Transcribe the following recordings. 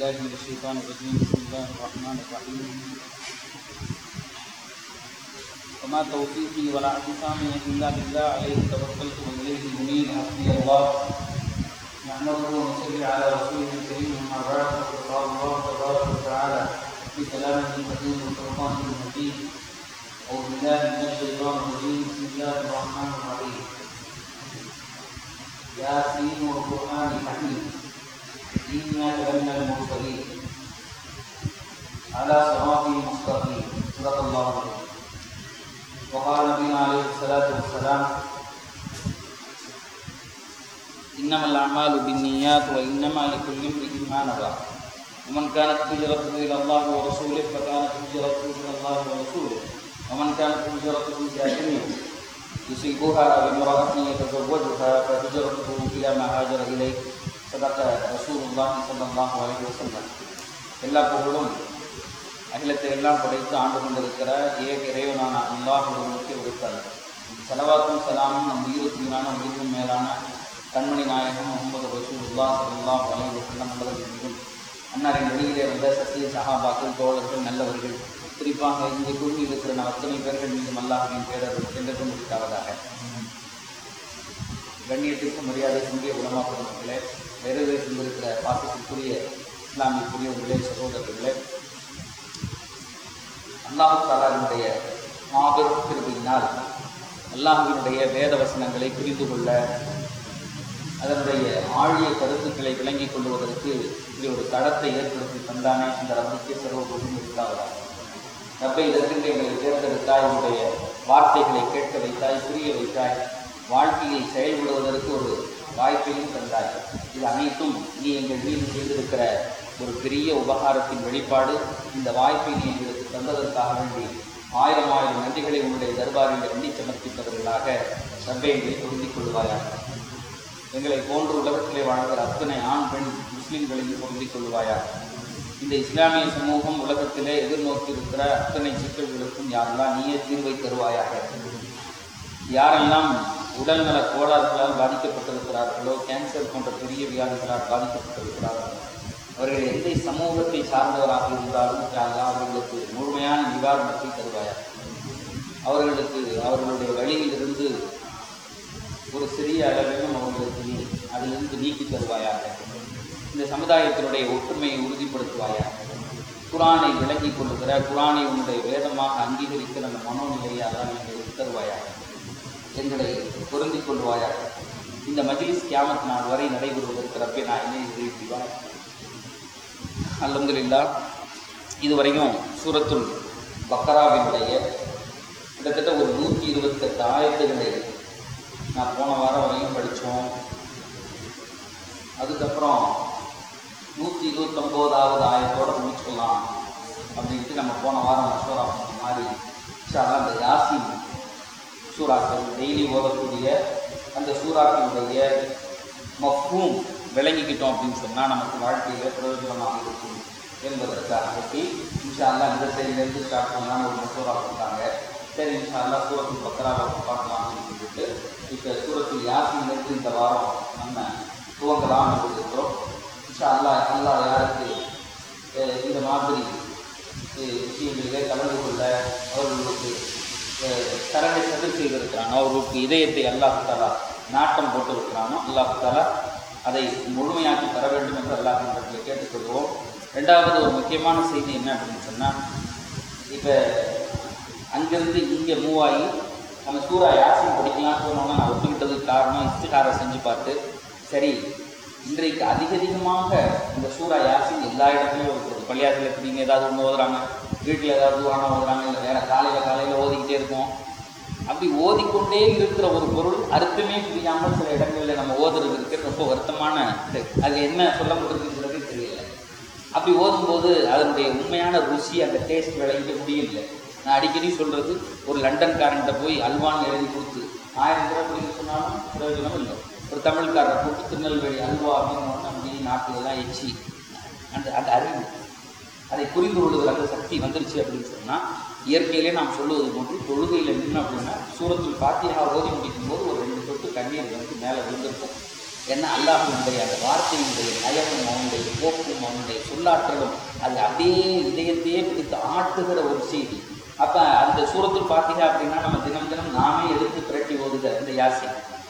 بالله من الشيطان الرجيم بسم الله الرحمن الرحيم وما توفيقي ولا اعتصامي الا بالله عليه توكلت واليه منيب حسبي الله نحمده ونصلي على رسوله الكريم اما بعد فقد قال الله تبارك وتعالى في كلامه القديم وفرقانه المجيد أعوذ بالله من الشيطان الرجيم بسم الله الرحمن الرحيم ياسين والقرآن الحكيم إنك لمن المرسلين على صراط مستقيم صدق الله العظيم وقال نبينا عليه الصلاة والسلام إنما الأعمال بالنيات وإنما لكل امرئ ما نوى ومن كانت هجرته إلى الله ورسوله فكانت هجرته إلى الله ورسوله ومن كانت هجرته إلى دنيا يصيبها أو امرأة يتزوجها فهجرته إلى ما هاجر إليه صدق رسول الله صلى الله عليه وسلم எல்லா புகழும் அகிலத்தை எல்லாம் படைத்து ஆண்டு கொண்டிருக்கிற ஏக இறைவனான அல்லாஹ் ஒருவனுக்கு விடுத்தார் செலவாக்கும் சலாமும் நம் உயிருக்கு மீதான உயிரினும் மேலான கண்மணி நாயகம் முகமது ரசூலுல்லா சல்லாஹ் அலைஹி வஸல்லம் அவர்கள் மீதும் அன்னாரின் வெளியிலே வந்த சத்திய சகாபாக்கள் தோழர்கள் நல்லவர்கள் குறிப்பாக இங்கே கூறி இருக்கிற நம் அத்தனை பேர்கள் மீதும் அல்லாஹின் பேரர்கள் என்றும் முடித்தாவதாக கண்ணியத்திற்கும் மரியாதை கும்பிய உலமா குடும்பங்களே வேறு வேறு இருக்கிற பாசத்திற்குரிய இஸ்லாமியக்குரியவர்களே சகோதரர்களே அல்லாஹு தாலாவினுடைய மாபெரும் கிருபையினால் அல்லாஹுவினுடைய வேத வசனங்களை புரிந்து கொள்ள அதனுடைய ஆழிய கருத்துக்களை விளங்கிக் கொள்வதற்கு இப்படி ஒரு தளத்தை ஏற்படுத்தி தந்தானே அந்த ரப்பிக்கு சர்வபூமி இருக்காவதாக ரப்பை இதற்கென்று எங்களை தேர்ந்தெடுத்தாய் உன்னுடைய வார்த்தைகளை கேட்க வைத்தாய் புரிய வைத்தாய் வாழ்க்கையை செயல்படுவதற்கு ஒரு வாய்ப்பையும் தந்தாய் இது அனைத்தும் நீ எங்கள் மீது செய்திருக்கிற ஒரு பெரிய உபகாரத்தின் வெளிப்பாடு இந்த வாய்ப்பை நீ எங்களுக்கு தந்ததற்காக வேண்டி ஆயிரம் ஆயிரம் நன்றிகளை உன்னுடைய தர்பாரில் எண்ணி சமர்ப்பித்தவர்களாக ரப்பை எங்களை பொருந்திக் கொள்வாயாக எங்களை போன்று உலகத்திலே வாழ்கிற அத்தனை ஆண் பெண் முஸ்லிம்களையும் பொருந்திக் கொள்வாயாக இந்த இஸ்லாமிய சமூகம் உலகத்திலே எதிர்நோக்கி இருக்கிற அத்தனை சிக்கல்களுக்கும் யாரெல்லாம் நீயே தீர்வை தருவாயாக யாரெல்லாம் உடல்நல கோளாறுகளால் பாதிக்கப்பட்டிருக்கிறார்களோ கேன்சர் போன்ற பெரிய வியாதிகளால் பாதிக்கப்பட்டிருக்கிறார்களோ அவர்கள் எந்த சமூகத்தை சார்ந்தவராக இருந்தாலும் யாரெல்லாம் அவர்களுக்கு முழுமையான நிவாரணத்தை தருவாயாக அவர்களுக்கு அவர்களுடைய வழியிலிருந்து ஒரு சிறிய அளவிலும் அவர்களுக்கு நீ அதிலிருந்து நீக்கி தருவாயாக இந்த சமுதாயத்தினுடைய ஒற்றுமையை உறுதிப்படுத்துவாயாக குரானை விளங்கிக் கொள்ளுகிற குரானை உன்னுடைய வேதமாக அங்கீகரிக்கிற அந்த மனோநிலையை அதான் எங்களுக்கு தருவாயாக எங்களை பொருந்திக் கொள்வாயாக இந்த மஜ்லிஸ் கியாமத் நாள் வரை நடைபெறுவதற்கு ரப்பே நான் என்ன செய்வாய் அல்ஹம்துலில்லா இதுவரையும் சூரத்துல் பக்கராவினுடைய கிட்டத்தட்ட ஒரு நூற்றி இருபத்தெட்டு ஆயத்துகளை நான் போன வாரம் வரையும் படித்தோம் அதுக்கப்புறம் நூற்றி இருபத்தொம்போதாவது ஆயத்தோடு முடிச்சுக்கலாம் அப்படின்ட்டு நம்ம போன வாரம் மசோரா மாதிரி இன்ஷால்லா அந்த யாசின் சூறாக்கள் டெய்லி ஓதக்கூடிய அந்த சூறாக்களுடைய மஃபூம் விளங்கிக்கிட்டோம் அப்படின்னு சொன்னால் நமக்கு வாழ்க்கையில் பிரயோஜனமாக இருக்கும் என்பதற்காக பற்றி இன்ஷால்லா இந்த சைட்லேருந்து ஸ்டார்ட் பண்ணலாம்னு ஒரு மசோரா கொடுத்தாங்க சரி இன்ஷால்லா சூரத்து பக்கராவை பார்க்கலாம் அப்படின்னு சொல்லிட்டு இப்போ சூரத்தில் யாசின்லேருந்து இந்த வாரம் நம்ம துவங்கலாம் இருக்கிறோம் இன்ஷா அல்லா அல்லா யாருக்கு அஹ், இந்த மாதிரி அஹ், விஷயங்களிலே கலந்து கொள்ள அவர்களுக்கு அஹ், கரங்களை சதுர் செய்திருக்கிறானோ அவர்களுக்கு இதயத்தை அல்லாஹ் தாலா நாட்டம் போட்டிருக்கிறானோ அல்லாஹ் தாலா அதை முழுமையாக்கி தர வேண்டும் என்று அல்லாஹ் இடத்துல கேட்டுக்கொள்வோம் ரெண்டாவது ஒரு முக்கியமான செய்தி என்ன அப்படின்னு சொன்னால் இப்போ அங்கேருந்து இங்கே மூவ் ஆகி நம்ம சூறா யாசின் படிக்கலாம் சொன்னோன்னா நான் ஒத்துக்கிட்டதுக்கு காரணம் இஸ்திகாரை செஞ்சு பார்த்து சரி இன்றைக்கு அதிக அதிகமாக இந்த சூறா யாசின் எல்லா இடத்துலையும் இருக்கிறது பள்ளியாசில் நீங்கள் ஏதாவது ஒன்று ஓதுறாங்க வீட்டில் ஏதாவது துவானம் ஓதுறாங்க இல்லை வேறு காலையில் காலையில் ஓதிக்கிட்டே இருக்கோம் அப்படி ஓதிக்கொண்டே இருக்கிற ஒரு பொருள் அர்த்தமே புரியாமல் சில இடங்களில் நம்ம ஓதுறது இருக்கிறது ரொம்ப வருத்தமான இது அது என்ன சொல்லப்பட்டிருக்குங்கிறது தெரியல அப்படி ஓதும்போது அதனுடைய உண்மையான ருசி அந்த டேஸ்ட் விளைவிக்க முடியல நான் அடிக்கடி சொல்கிறது ஒரு லண்டன்காரன்கிட்ட போய் அல்வான்னு எழுதி கொடுத்து ஆயிரம் ரூபாய் அப்படின்னு சொன்னாலும் பிரயோஜனம் இல்லை ஒரு தமிழ்காரரை கூப்பிட்டு திருநெல்வேலி அல்வா அப்படின்னு ஒன்று அப்படியே நாட்டிலெல்லாம் எச்சி அந்த அந்த அறிவு அதை புரிந்து கொள்ளுகிற அந்த சக்தி வந்துருச்சு அப்படின்னு சொன்னால் இயற்கையிலே நாம் சொல்லுவது போன்று தொழுகையில் நின்று அப்படின்னா சூரத்தில் பாத்தியா ஓதி முடிக்கும் போது ஒரு ரெண்டு சொட்டு கண்ணீர் வந்து மேலே விழுந்திருக்கும் ஏன்னா அல்லாஹினுடைய அந்த வார்த்தையினுடைய நயமும் அவனுடைய போக்கும் அவனுடைய சொல்லாற்றலும் அது அப்படியே இதயத்தையே பிடித்து ஆட்டுகிற ஒரு செய்தி அப்போ அந்த சூரத்தில் பார்த்தீங்க அப்படின்னா நம்ம தினம் தினம் நாமே எடுத்து பிரட்டி ஓதுகிற இந்த யாசி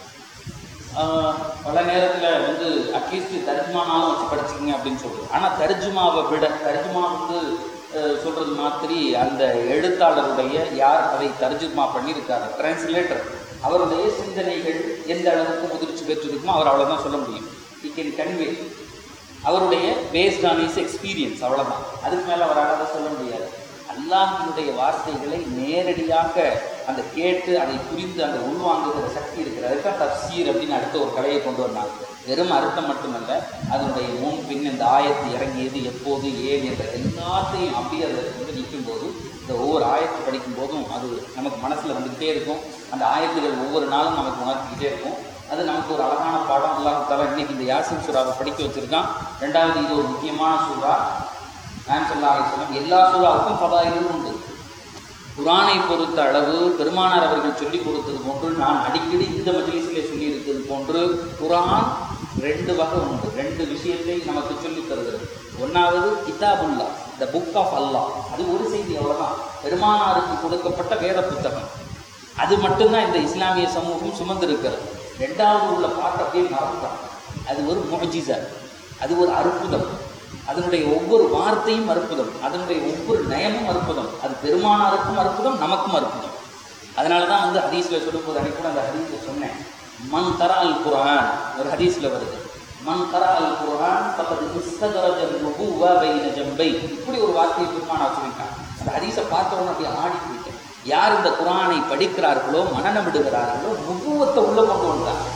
ஆஹ் பல நேரத்தில் வந்து அட்லீஸ்ட் தர்ஜுமானாலும் வச்சு படிச்சுக்கங்க அப்படின்னு சொல்லுது ஆனால் தர்ஜுமாவை விட தர்ஜுமா வந்து அஹ், சொல்றது மாதிரி அந்த எழுத்தாளருடைய யார் அதை தர்ஜுமா பண்ணியிருக்காரு டிரான்ஸ்லேட்டர் அவருடைய சிந்தனைகள் எந்த அளவுக்கு முதிர்ச்சி பெற்றிருக்குமோ அவர் அவ்வளோதான் சொல்ல முடியும் he can convey அவருடைய பேஸ்ட் ஆன் இஸ் எக்ஸ்பீரியன்ஸ் அவ்வளவுதான் அதுக்கு மேலே அவரால் அதை சொல்ல முடியாது அல்லாஹினுடைய வார்த்தைகளை நேரடியாக அந்த கேட்டு அதை புரிந்து அந்த உள்வாங்குகிற சக்தி இருக்கிறது அதுதான் தப்சீர் அப்படின்னு அடுத்த ஒரு கலையை கொண்டு வந்தாங்க வெறும் அர்த்தம் மட்டுமல்ல அதனுடைய முன் பின் இந்த ஆயத்து இறங்கியது எப்போது ஏன் என்ற எல்லாத்தையும் அப்படியே அதில் வந்து நிற்கும் போது இந்த ஒவ்வொரு ஆயத்து படிக்கும் போதும் அது நமக்கு மனசில் வந்துக்கிட்டே இருக்கும் அந்த ஆயத்துகள் ஒவ்வொரு நாளும் நமக்கு உணர்த்திக்கிட்டே இருக்கும் அது நமக்கு ஒரு அழகான பாடம் அல்லாஹ் தலா இன்னைக்கு இந்த யாசின் சூறாவை படிக்க வச்சிருக்கான் ரெண்டாவது இது ஒரு முக்கியமான சூறா நான் சொல்லா சொல்லம் எல்லா சூறாவுக்கும் பதாயிலும் உண்டு குரானை பொறுத்த அளவு பெருமானார் அவர்கள் சொல்லிக் கொடுத்தது போன்று நான் அடிக்கடி இந்த மஜ்லிஸிலே சொல்லி இருக்கிறது போன்று குரான் ரெண்டு வகை உண்டு ரெண்டு விஷயத்தை நமக்கு சொல்லித் தருகிறது ஒன்றாவது கிதாபுல்லா த புக் ஆஃப் அல்லாஹ் அது ஒரு செய்தி அவ்வளவுதான் பெருமானாருக்கு கொடுக்கப்பட்ட வேத புத்தகம் அது மட்டும்தான் இந்த இஸ்லாமிய சமூகம் சுமந்திருக்கிறது ரெண்டாவது உள்ள பாட்டு அப்படியே மறந்துட்டான் அது ஒரு முஜிசா அது ஒரு அற்புதம் அதனுடைய ஒவ்வொரு வார்த்தையும் அற்புதம் அதனுடைய ஒவ்வொரு நயமும் அற்புதம் அது பெருமானாருக்கும் அற்புதம் நமக்கும் அற்புதம் அதனால தான் வந்து ஹதீஸில் சொல்லும்போது அன்னைக்கு கூட அந்த ஹதீஸில் சொன்னேன் மன் தரா அல் குர்ஆன் ஒரு ஹதீஸில் வருது மன் தரா அல் குர்ஆன் பக்கத்து இஸ்தகரஜ நுபுவ பைன ஜம்பை இப்படி ஒரு வார்த்தையை பெருமானார் சொல்லியிருக்காங்க அந்த ஹதீஸை பார்த்த உடனே அப்படியே ஆடி போயிட்டேன் யார் இந்த குர்ஆனை படிக்கிறார்களோ மனநம் விடுகிறார்களோ நுபுவத்தை உள்ள கொண்டு வந்தாங்க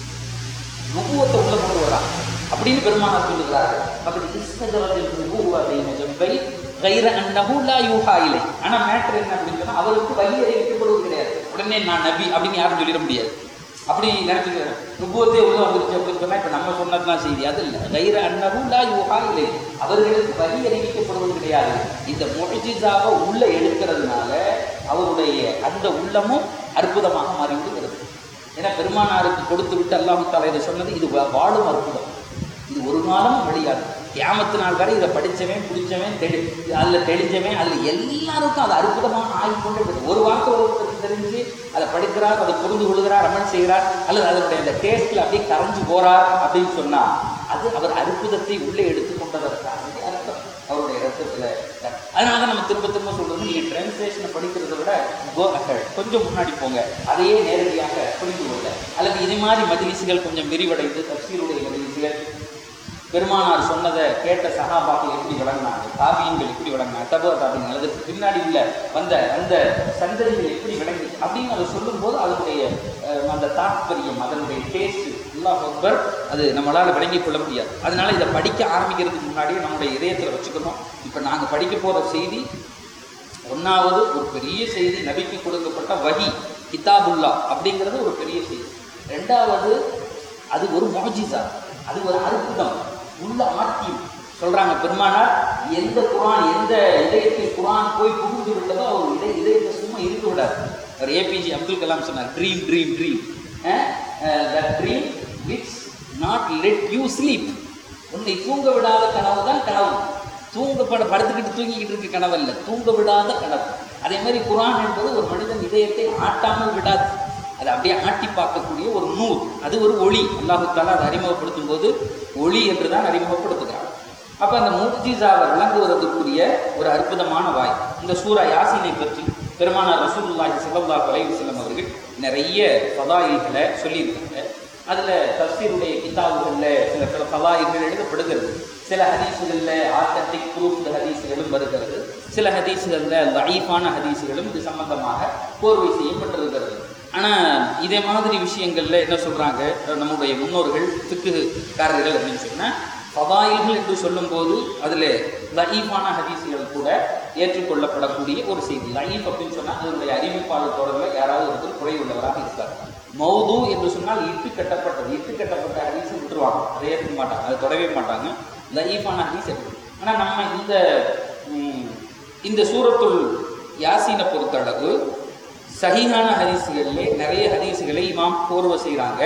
நுபுவத்தை உள்ள கொண்டு வராங்க அப்படின்னு பெருமானார் சொல்லுகிறார்கள் அப்படி இஸ்தகரஜ நுபுவ பைன ஜம்பை கைர அன்னஹு லா யூஹா இலை ஆனா மேட்டர் என்ன அப்படின்னு சொன்னா அவருக்கு வழி அறிவிக்கப்படுவது கிடையாது உடனே நான் நபி அப்படின்னு யாரும் சொல்லிட முடியாது அப்படி நினைச்சுக்கிறேன் நுபுவத்தே உள்ள வந்துருச்சு அப்படின்னு சொன்னா இப்ப நம்ம சொன்னதுதான் செய்தி அது இல்லை கைர அன்னஹு லா யூஹா இலை அவர்களுக்கு வழி அறிவிக்கப்படுவது கிடையாது இந்த முஜிசாவை உள்ள எடுக்கிறதுனால அவருடைய அந்த உள்ளமும் அற்புதமாக மாறிவிடுகிறது ஏன்னா பெருமானாருக்கு கொடுத்து விட்டு அல்லாஹு தாலா இதை சொன்னது இது வா- வாழும் அற்புதம் இது ஒரு நாளும் வெளியாது கியாமத்து நாள் வரை இதை படிச்சவன் பிடிச்சவன் தெளி அதில் தெளிஞ்சவன் அதில் எல்லாருக்கும் அது அற்புதமாக ஆகிக்கொண்டே போகுது ஒரு வார்த்தை ஒருத்தருக்கு தெரிஞ்சு அதை படிக்கிறார் அதை புரிந்து கொள்கிறார் அமல் செய்கிறார் அல்லது அதனுடைய அந்த டேஸ்ட்டில் அப்படியே கரைஞ்சு போறார் அப்படின்னு சொன்னா அது அவர் அற்புதத்தை உள்ளே எடுத்துக்கொண்டதற்காக அர்த்தம் அவருடைய ரத்தத்தில் அதனால தான் நம்ம திரும்ப திரும்ப சொல்றது நீங்கள் டிரான்ஸ்லேஷனை படிக்கிறதை விட கோ அஹெட் கொஞ்சம் முன்னாடி போங்க அதையே நேரடியாக புரிந்து கொள்ள அல்லது இதே மாதிரி மஜ்லிஸுகள் கொஞ்சம் விரிவடைந்து தப்சீருடைய மஜ்லிஸுகள் பெருமானார் சொன்னதை கேட்ட சகாபாக்கள் எப்படி விளங்கினாங்க தாபியங்கள் எப்படி விளங்கினாங்க தபோ தாபியங்கள் அதற்கு பின்னாடி உள்ள வந்த அந்த சந்ததிகள் எப்படி விளங்கி அப்படின்னு அதை சொல்லும்போது அதனுடைய அஹ், அந்த தாத்பரியம் அதனுடைய டேஸ்ட் அல்லாஹ் அக்பர் அது நம்மளால் விளங்கிக் கொள்ள முடியாது அதனால இதை படிக்க ஆரம்பிக்கிறதுக்கு முன்னாடியே நம்முடைய இதயத்தில் வச்சுக்கணும் இப்போ நாங்கள் படிக்க போகிற செய்தி ஒன்றாவது ஒரு பெரிய செய்தி நபிக்கு கொடுக்கப்பட்ட வஹி கிதாபுல்லா அப்படிங்கிறது ஒரு பெரிய செய்தி ரெண்டாவது அது ஒரு மொஜிசா அது ஒரு அற்புதம் உள்ள ஆட்டியம் சொல்றாங்க பெருமானார் எந்த குரான் எந்த இதயத்தில் குரான் போய் புகுந்து விட்டதோ அவர் இதய இதயத்தை சும்மா இருக்க விடாது அவர் ஏபிஜே அப்துல் கலாம் சொன்னார் dream dream dream the dream which not let you sleep உன்னை தூங்க விடாத கனவு தான் கனவு தூங்கப்பட படுத்துக்கிட்டு தூங்கிக்கிட்டு இருக்க கனவு அல்ல தூங்க விடாத கனவு அதே மாதிரி குரான் என்பது ஒரு மனிதன் இதயத்தை ஆட்டாமல் விடாது அதை அப்படியே ஆட்டி பார்க்கக்கூடிய ஒரு நூல் அது ஒரு ஒளி அல்லாஹு தாலா அதை அறிமுகப்படுத்தும் போது ஒளி என்று தான் அறிமுகப்படுத்துகிறார் அப்போ அந்த முஜிசாவை விளங்குவதற்குரிய ஒரு அற்புதமான வாய் இந்த சூரா யாசினை பற்றி பெருமானார் ரசூலுல்லாஹி ஸல்லல்லாஹு அலைஹி வஸல்லம் அவர்கள் நிறைய ஃபதாயில்களை சொல்லியிருக்காங்க அதில் தப்சீருடைய கிதாபுகளில் சில பல ஃபதாயில்கள் எழுதப்படுகிறது சில ஹதீஸுகளில் ஆத்தன்டிக் ப்ரூஃப்டு ஹதீஸுகளும் வருகிறது சில ஹதீஸுகளில் லைஃபான ஹதீஸுகளும் இது சம்பந்தமாக கோர்வை செய்யப்பட்டிருக்கிறது ஆனால் இதே மாதிரி விஷயங்களில் என்ன சொல்கிறாங்க நம்முடைய முன்னோர்கள் திக்குக்காரர்கள் அப்படின்னு சொன்னால் ஃபதாயில்கள் என்று சொல்லும்போது அதில் லஈஃபான ஹதீஸுகள் கூட ஏற்றுக்கொள்ளப்படக்கூடிய ஒரு செய்தி லஈஃப் அப்படின்னு சொன்னால் அதனுடைய அறிவிப்பாளர் தொடரில் யாராவது ஒருத்தர் குறை உள்ளவராக இருக்கார் மௌது என்று சொன்னால் இட்டு கட்டப்பட்டது இட்டு கட்டப்பட்ட ஹதீஸை விட்டுருவாங்க அதை ஏற்றுக்க மாட்டாங்க அதை தொடவே மாட்டாங்க லஈஃபான ஹதீஸ் எடுக்கும் ஆனால் நம்ம இந்த ம், இந்த சூரத்துல் யாசீனை பொறுத்தளவு சஹீஹான ஹதீஸுகளிலே நிறைய ஹதீஸுகளை இமாம் கோர்வை செய்கிறாங்க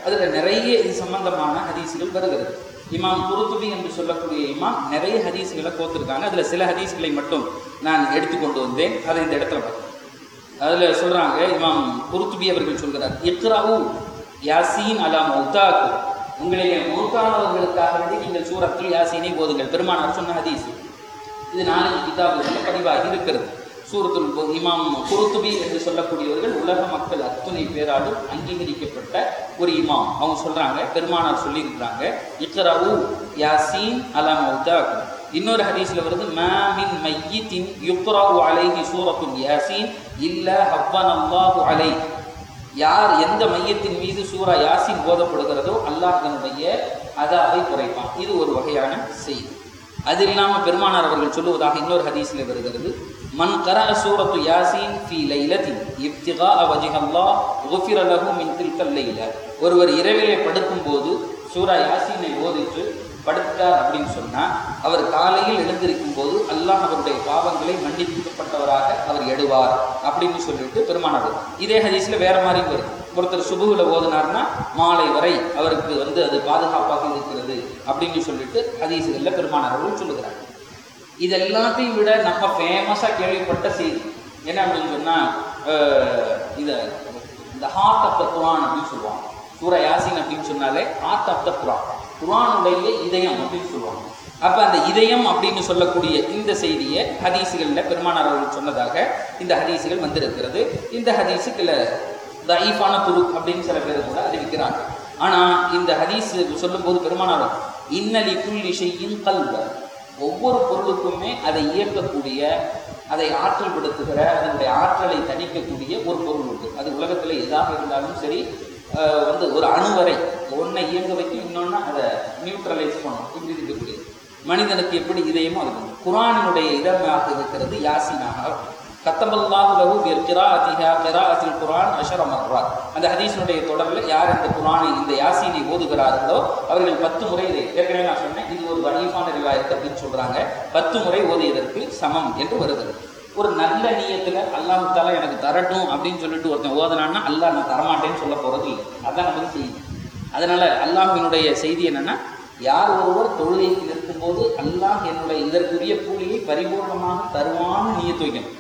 அதில் நிறைய இது சம்பந்தமான ஹதீஸ்கள் வருகிறது இமாம் குருத்துபி என்று சொல்லக்கூடிய இமாம் நிறைய ஹதீஸ்களை கோத்திருக்காங்க அதில் சில ஹதீஸ்களை மட்டும் நான் எடுத்துக்கொண்டு வந்தேன் அதை இந்த இடத்துல பார்த்தேன் அதில் சொல்கிறாங்க இமாம் குருத்துபி அவர்கள் சொல்கிறார் இக்ராவு யாசீன் அலா மௌத்தாக்கு உங்களிலே மௌத்தானவர்களுக்காக வேண்டி நீங்கள் சூரத்தில் யாசீனை போதுங்கள் பெருமானார் சொன்ன ஹதீஸ் இது நாலஞ்சு கிதாபுகளில் பதிவாகி இருக்கிறது சூரத்துல் பு- இமாம் குருத்துபி என்று சொல்லக்கூடியவர்கள் உலக மக்கள் அத்துணை பேராலும் அங்கீகரிக்கப்பட்ட ஒரு இமாம் அவங்க சொல்றாங்க பெருமானார் சொல்லியிருக்கிறாங்க இக்ராவு யாசீன் அலா மௌத்தாக்கும் இன்னொரு ஹதீஸ்ல வருது மா மின் மையித்தின் யுக்ராவு அலைஹி சூரத்துல் யாசீன் இல்ல ஹவ்வன் அல்லாஹு அலை யார் எந்த மையத்தின் மீது சூரா யாசின் போதப்படுகிறதோ அல்லாஹ் அதனுடைய அதாவை குறைப்பான் இது ஒரு வகையான செய்தி அது இல்லாம பெருமானார் அவர்கள் சொல்லுவதாக இன்னொரு ஹதீஸ்ல வருகிறது மன் கரஅ சூரத்து யாசீன் ஃபீ லைலத்தின் இப்திகா வஜஹ அல்லாஹ் குஃபிர லஹு மின் தில்கல் லைல ஒருவர் இரவிலே படுக்கும்போது சூரா யாசீனை ஓதிட்டு படுத்தார் அப்படின்னு சொன்னா அவர் காலையில் எழுந்திருக்கும் போது அல்லாஹ் அவருடைய பாவங்களை மன்னிக்கப்பட்டவராக அவர் எடுவார் அப்படின்னு சொல்லிட்டு பெருமானார் இதே ஹதீஸ்ல வேற மாதிரி வருது ஒருத்தர் சுபுவில் ஓதுனார்னா மாலை வரை அவருக்கு வந்து அது பாதுகாப்பாக இருக்கிறது அப்படின்னு சொல்லிட்டு ஹதீஸ்களில் பெருமானார் அவர்கள் சொல்லுகிறார் இது எல்லாத்தையும் விட நம்ம ஃபேமஸாக கேள்விப்பட்ட செய்தி என்ன அப்படின்னு சொன்னால் இதை இந்த ஹார்ட் ஆஃப் த குரான் அப்படின்னு சொல்லுவாங்க சூரா யாசின் அப்படின்னு சொன்னாலே ஹார்ட் ஆஃப் த குரான் குரானுடைய இதயம் அப்படின்னு சொல்லுவாங்க அப்போ அந்த இதயம் அப்படின்னு சொல்லக்கூடிய இந்த செய்தியை ஹதீஸுகளில் பெருமானார் அவர்கள் சொன்னதாக இந்த ஹதீஸுகள் வந்திருக்கிறது இந்த ஹதீஸுக்குள்ள தயீஃபான துரு அப்படின்னு சில பேர் கூட அறிவிக்கிறாங்க ஆனால் இந்த ஹதீஸ் சொல்லும்போது பெருமானார் இன்னலி புள்ளி செய்யும் கல்வ ஒவ்வொரு பொருளுக்குமே அதை இயக்கக்கூடிய அதை ஆற்றல் படுத்துகிற அதனுடைய ஆற்றலை தணிக்கக்கூடிய ஒரு பொருள் உண்டு அது உலகத்தில் எதாக இருந்தாலும் சரி அஹ், வந்து ஒரு அணுவரை ஒன்றை இயங்க வைக்கும் இன்னொன்று அதை நியூட்ரலைஸ் பண்ணும் இப்படி இருக்கக்கூடியது மனிதனுக்கு எப்படி இதயமோ அது உண்டு. குரானினுடைய இதமாக இருக்கிறது யாசினாக கத்தபல்லாஹு லஹு பி கிராஅத்திஹா கிராஅத்தில் குர்ஆன் அஷர மர்ராத் அந்த ஹதீஸினுடைய தொடரில் யார் இந்த குர்ஆனை இந்த யாசீனை ஓதுகிறார்களோ அவர்கள் பத்து முறை இதை ஏற்கனவே நான் சொன்னேன் இது ஒரு வணிகமான ரிவாயத்து அப்படின்னு சொல்றாங்க பத்து முறை ஓதியதற்கு சமம் என்று வருகிறது ஒரு நல்ல நீயத்துல அல்லாஹ் தாலா எனக்கு தரட்டும் அப்படின்னு சொல்லிட்டு ஒருத்தன் ஓதுனான்னா அல்லாஹ் நான் தரமாட்டேன்னு சொல்ல போறது இல்லை அதான் நமக்கு செய்தி அதனால அல்லாஹ்வினுடைய செய்தி என்னன்னா யார் ஒருவர் தொழுகைக்கு இருக்கும்போது அல்லாஹ் என்னுடைய இதற்குரிய கூலியை பரிபூர்ணமாக தருவான்னு நீயத்து வைக்கணும்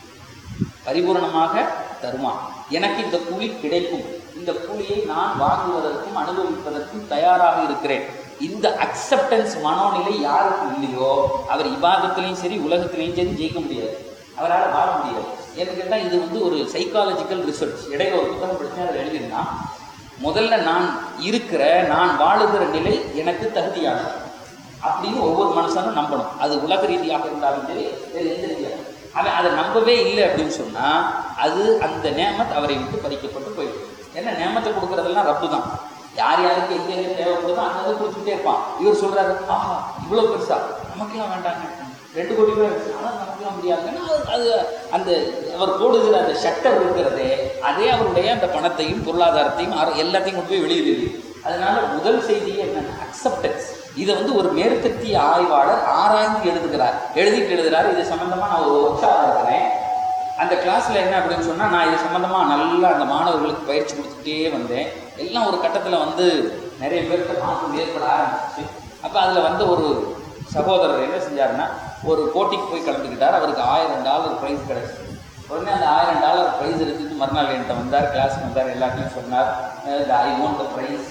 பரிபூரணமாக தருவான் எனக்கு இந்த கூலி கிடைக்கும் இந்த கூலியை நான் வாங்குவதற்கும் அனுபவிப்பதற்கும் தயாராக இருக்கிறேன் இந்த அக்செப்டன்ஸ் மனோநிலை யாருக்கு இல்லையோ அவர் இபாதத்திலையும் சரி உலகத்திலையும் சரி ஜெயிக்க முடியாது அவரால் வாழ முடியாது ஏன்னு கேட்டால் இது வந்து ஒரு சைக்காலஜிக்கல் ரிசர்ச் இடையில ஒரு புத்தகம் படிச்சு அதில் எழுதியிருந்தான் முதல்ல நான் இருக்கிற நான் வாழுகிற நிலை எனக்கு தகுதியானது அப்படின்னு ஒவ்வொரு மனுஷனும் நம்பணும் அது உலக ரீதியாக இருந்தாலும் சரி வேறு எந்த ரீதியாக அவன் அதை நம்பவே இல்லை அப்படின்னு சொன்னா அது அந்த நேமத் அவரை விட்டு பறிக்கப்பட்டு போயிடும் ஏன்னா நேமத்தை கொடுக்கறதெல்லாம் ரப்பு தான் யார் யாருக்கு எங்க எங்க தேவைப்படுதோ அங்கே கொடுத்துட்டே இருப்பான் இவர் சொல்றாரு ஆஹா இவ்வளவு பெருசா நமக்கெல்லாம் வேண்டாங்க ரெண்டு கோடி ரூபாய் இருக்கு. ஆனா நமக்கெல்லாம் முடியாதுன்னா அது- அது அந்த அவர் போடுகிற அந்த ஷட்டர் இருக்கிறதே அதே அவருடைய அந்த பணத்தையும் பொருளாதாரத்தையும் அர- எல்லாத்தையும் கொண்டு போய் வெளியிடுது அதனால முதல் செய்தியே என்னன்னா அக்செப்டன்ஸ் இதை வந்து ஒரு மேற்கத்திய ஆய்வாளர் ஆராய்ந்து எழுதுகிறார் எழுதிட்டு எழுதுறாரு இது சம்பந்தமா நான் ஒரு ஒர்க் இருக்கிறேன் அந்த கிளாஸ்ல என்ன அப்படின்னு சொன்னா நான் இது சம்பந்தமா நல்லா அந்த மாணவர்களுக்கு பயிற்சி கொடுத்துட்டே வந்தேன் எல்லாம் ஒரு கட்டத்துல வந்து நிறைய பேருக்கு மாற்றம் ஏற்பட ஆரம்பிச்சு அப்ப அதுல வந்து ஒரு சகோதரர் என்ன செஞ்சாருன்னா ஒரு போட்டிக்கு போய் கலந்துக்கிட்டார் அவருக்கு ஆயிரம் டாலர் ப்ரைஸ் கிடைச்சு உடனே அந்த ஆயிரம் டாலர் ப்ரைஸ் எடுத்துட்டு மறுநாள் என்கிட்ட வந்தார் கிளாஸ்க்கு வந்தார் எல்லாத்தையும் சொன்னார் ஐ ஓன் த ப்ரைஸ்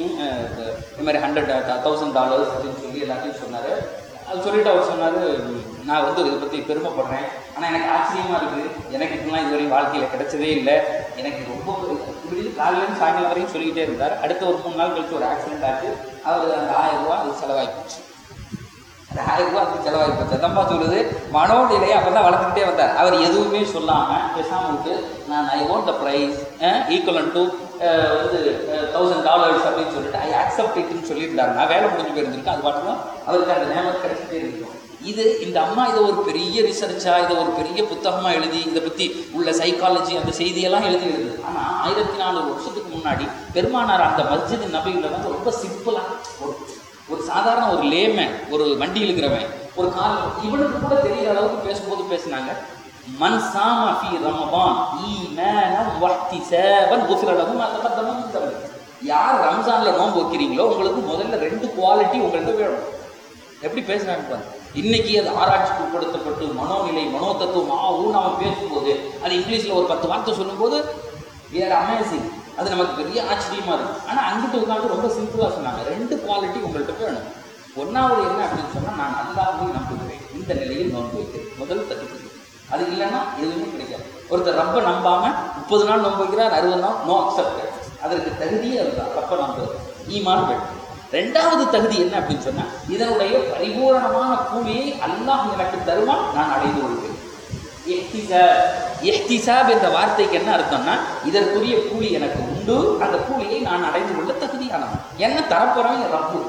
இது மாதிரி ஹண்ட்ரட் தௌசண்ட் டாலர்ஸ் அப்படின்னு சொல்லி எல்லாத்தையும் சொன்னார் அது சொல்லிட்டு அவர் சொன்னார் நான் வந்து இதை பற்றி பெருமைப்படுறேன் ஆனால் எனக்கு ஆச்சரியமாக இருக்குது எனக்கு இப்படிலாம் இதுவரையும் வாழ்க்கையில் கிடைச்சதே இல்லை எனக்கு ரொம்ப இப்படி காலையிலேருந்து சாயங்காலம் வரையும் சொல்லிக்கிட்டே இருந்தார் அடுத்த ஒரு மூணு நாள் கழிச்சு ஒரு ஆக்சிடென்ட் ஆச்சு அவர் அந்த ஆயிரம் ரூபா அது செலவாகி போச்சு அந்த ஆயிரம் ரூபாய் அதுக்கு செலவாகி போச்சு அதம்பா சொல்லுது மனோநிலையை அப்போ தான் வளர்த்துக்கிட்டே வந்தார் அவர் எதுவுமே சொல்லாமல் பேசாமல் விட்டு நான் I won the prize equivalent to வந்து தௌசண்ட் டாலர்ஸ் அப்படின்னு சொல்லிட்டு ஐ அக்செப்ட் இட்னு சொல்லியிருந்தாரு நான் வேலை முடிஞ்சு போயிருந்திருக்கேன் அது பாட்டுலாம் அவருக்கு அந்த நேமம் கிடைச்சிட்டே இருக்கும் இது இந்த அம்மா இதை ஒரு பெரிய ரிசர்ச்சா இதை ஒரு பெரிய புத்தகமாக எழுதி இதை பற்றி உள்ள சைக்காலஜி அந்த செய்தியெல்லாம் எழுதி எழுது ஆனால் ஆயிரத்தி நானூறு வருஷத்துக்கு முன்னாடி பெருமானார் அந்த மஸ்ஜித் நபியில் வந்து ரொம்ப சிம்பிளாக ஒரு ஒரு சாதாரண ஒரு லேமேன் ஒரு வண்டி இழுக்கிறவன் ஒரு கால் இவனுக்கு கூட தெரியிற அளவுக்கு பேசும்போது பேசினாங்க மன் சாம ஃபி ரமபான் ஈமானம் வஹ்திசாபன் குஃபிர லஹு மா தகத்தம மின் தம்பி யார் ரம்ஜான்ல நோன்பு வைக்கிறீங்களோ உங்களுக்கு முதல்ல ரெண்டு குவாலிட்டி உங்கள்கிட்ட வேணும் எப்படி பேசுறாங்க பாருங்க இன்னைக்கு அது ஆராய்ச்சிக்கு உட்படுத்தப்பட்டு மனோநிலை மனோதத்துவம் ஆ ஊன்னு அவன் பேசும்போது அது இங்கிலீஷ்ல ஒரு பத்து வார்த்தை சொல்லும்போது வேற அமேசிங் அது நமக்கு பெரிய ஆச்சரியமா இருக்கு ஆனா அங்கிட்டு உட்காந்து ரொம்ப சிம்பிளா சொன்னாங்க ரெண்டு குவாலிட்டி உங்கள்கிட்ட வேணும் ஒன்னாவது என்ன அப்படின்னு சொன்னா நான் நல்லாவே நம்புகிறேன் இந்த நிலையில் நோன்பு வைக்கிறேன் முதல் தகுதி அது இல்லைன்னா எதுவுமே கிடைக்காது ஒருத்தர் ரப்ப நம்பாம முப்பது நாள் நோன்பு வைக்கிறார் அறுபது நாள் நோ அக்செப்ட் அதற்கு தகுதியே அதுதான் ரப்ப நம்புறது ஈமான் வேண்டும் ரெண்டாவது தகுதி என்ன அப்படின்னு சொன்னா இதனுடைய பரிபூரணமான கூலியை அல்லாஹ் எனக்கு தருவான் நான் அடைந்து கொள்வேன் இஹ்திசாப் இஹ்திசாப் என்ற வார்த்தைக்கு என்ன அர்த்தம்னா இதற்குரிய கூலி எனக்கு உண்டு அந்த கூலியை நான் அடைந்து கொள்ள தகுதியானவன் என்ன தரப்போறவன் என் ரப்பு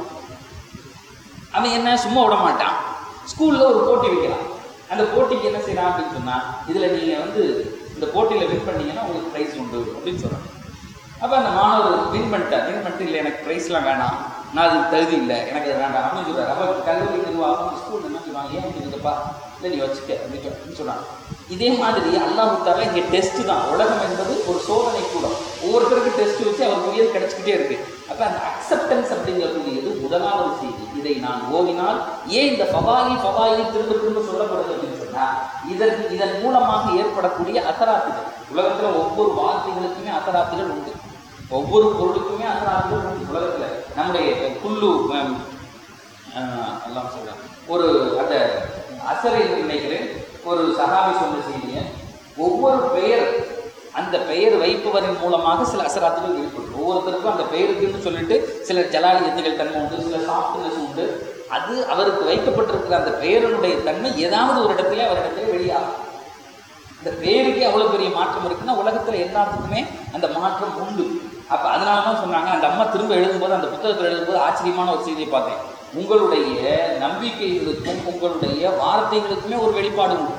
அவன் என்ன சும்மா விட மாட்டான் ஸ்கூல்ல ஒரு போட்டி வைக்கிறான் அந்த போட்டிக்கு என்ன செய்யறான் அப்படின்னு சொன்னா இதுல நீங்க வந்து இந்த போட்டியில வின் பண்ணீங்கன்னா உங்களுக்கு பிரைஸ் உண்டு அப்படின்னு சொல்றான் அப்ப அந்த மாணவர் வின் பண்ணிட்டார் வின் பண்ணிட்டு இல்லை எனக்கு பிரைஸ்லாம் வேணாம் நான் அதுக்கு தகுதி இல்லை எனக்கு அது வேண்டாம் அப்படின்னு சொல்றாரு அப்ப கல்லூரி நிர்வாகம் ஸ்கூல் என்ன சொல்லுவாங்க ஏன் இருக்குதுப்பா இல்லை நீ வச்சுக்க அப்படின்னு சொல்~ அப்படின்னு சொன்னாங்க இதே மாதிரி அல்லாஹ் தால இங்கே டெஸ்ட் தான் உலகம் என்பது ஒரு சோதனை கூட ஒவ்வொருத்தருக்கு டெஸ்ட் வச்சு அவருக்கு கிடைச்சிக்கிட்டே இருக்கு அப்ப அந்த அக்செப்டன்ஸ் அப்படிங்கக்கூடியது முதலாவது செய்தி இதை நான் ஓதினால் ஏன் இந்த பவாயி பவாயி திரும்ப திரும்ப சொல்லப்படுது அப்படின்னு சொன்னா இதற்கு இதன் மூலமாக ஏற்படக்கூடிய அசராத்துகள் உலகத்துல ஒவ்வொரு வார்த்தைகளுக்குமே அசராத்துகள் உண்டு ஒவ்வொரு பொருளுக்குமே அசராத்துகள் உண்டு உலகத்துல நம்முடைய குல்லு ஹம், ஆஹ், எல்லாம் சொல்றேன் ஒரு அந்த அசரை நினைக்கிறேன் ஒரு சகாபி சொன்ன செய்தியை ஒவ்வொரு பெயர் அந்த பெயர் வைப்பவரின் மூலமாக சில அசராத்துகள் ஏற்படும் ஒவ்வொருத்தருக்கும் அந்த பெயருக்குன்னு சொல்லிட்டு சில ஜலாலியத்துகள் தன்மை உண்டு சில சாஃப்ட்னஸ் உண்டு அது அவருக்கு வைக்கப்பட்டிருக்கிற அந்த பெயரினுடைய தன்மை ஏதாவது ஒரு இடத்துல அவரிடத்துல வெளியாகும் இந்த பேருக்கே அவ்வளவு பெரிய மாற்றம் இருக்குன்னா உலகத்துல எல்லாத்துக்குமே அந்த மாற்றம் உண்டு அப்ப அதனால தான் சொன்னாங்க அந்த அம்மா திரும்ப எழுதும்போது அந்த புத்தகத்தில் எழுதும்போது ஆச்சரியமான ஒரு செய்தியை பார்த்தேன் உங்களுடைய நம்பிக்கைகளுக்கும் உங்களுடைய வார்த்தைகளுக்குமே ஒரு வெளிப்பாடு உண்டு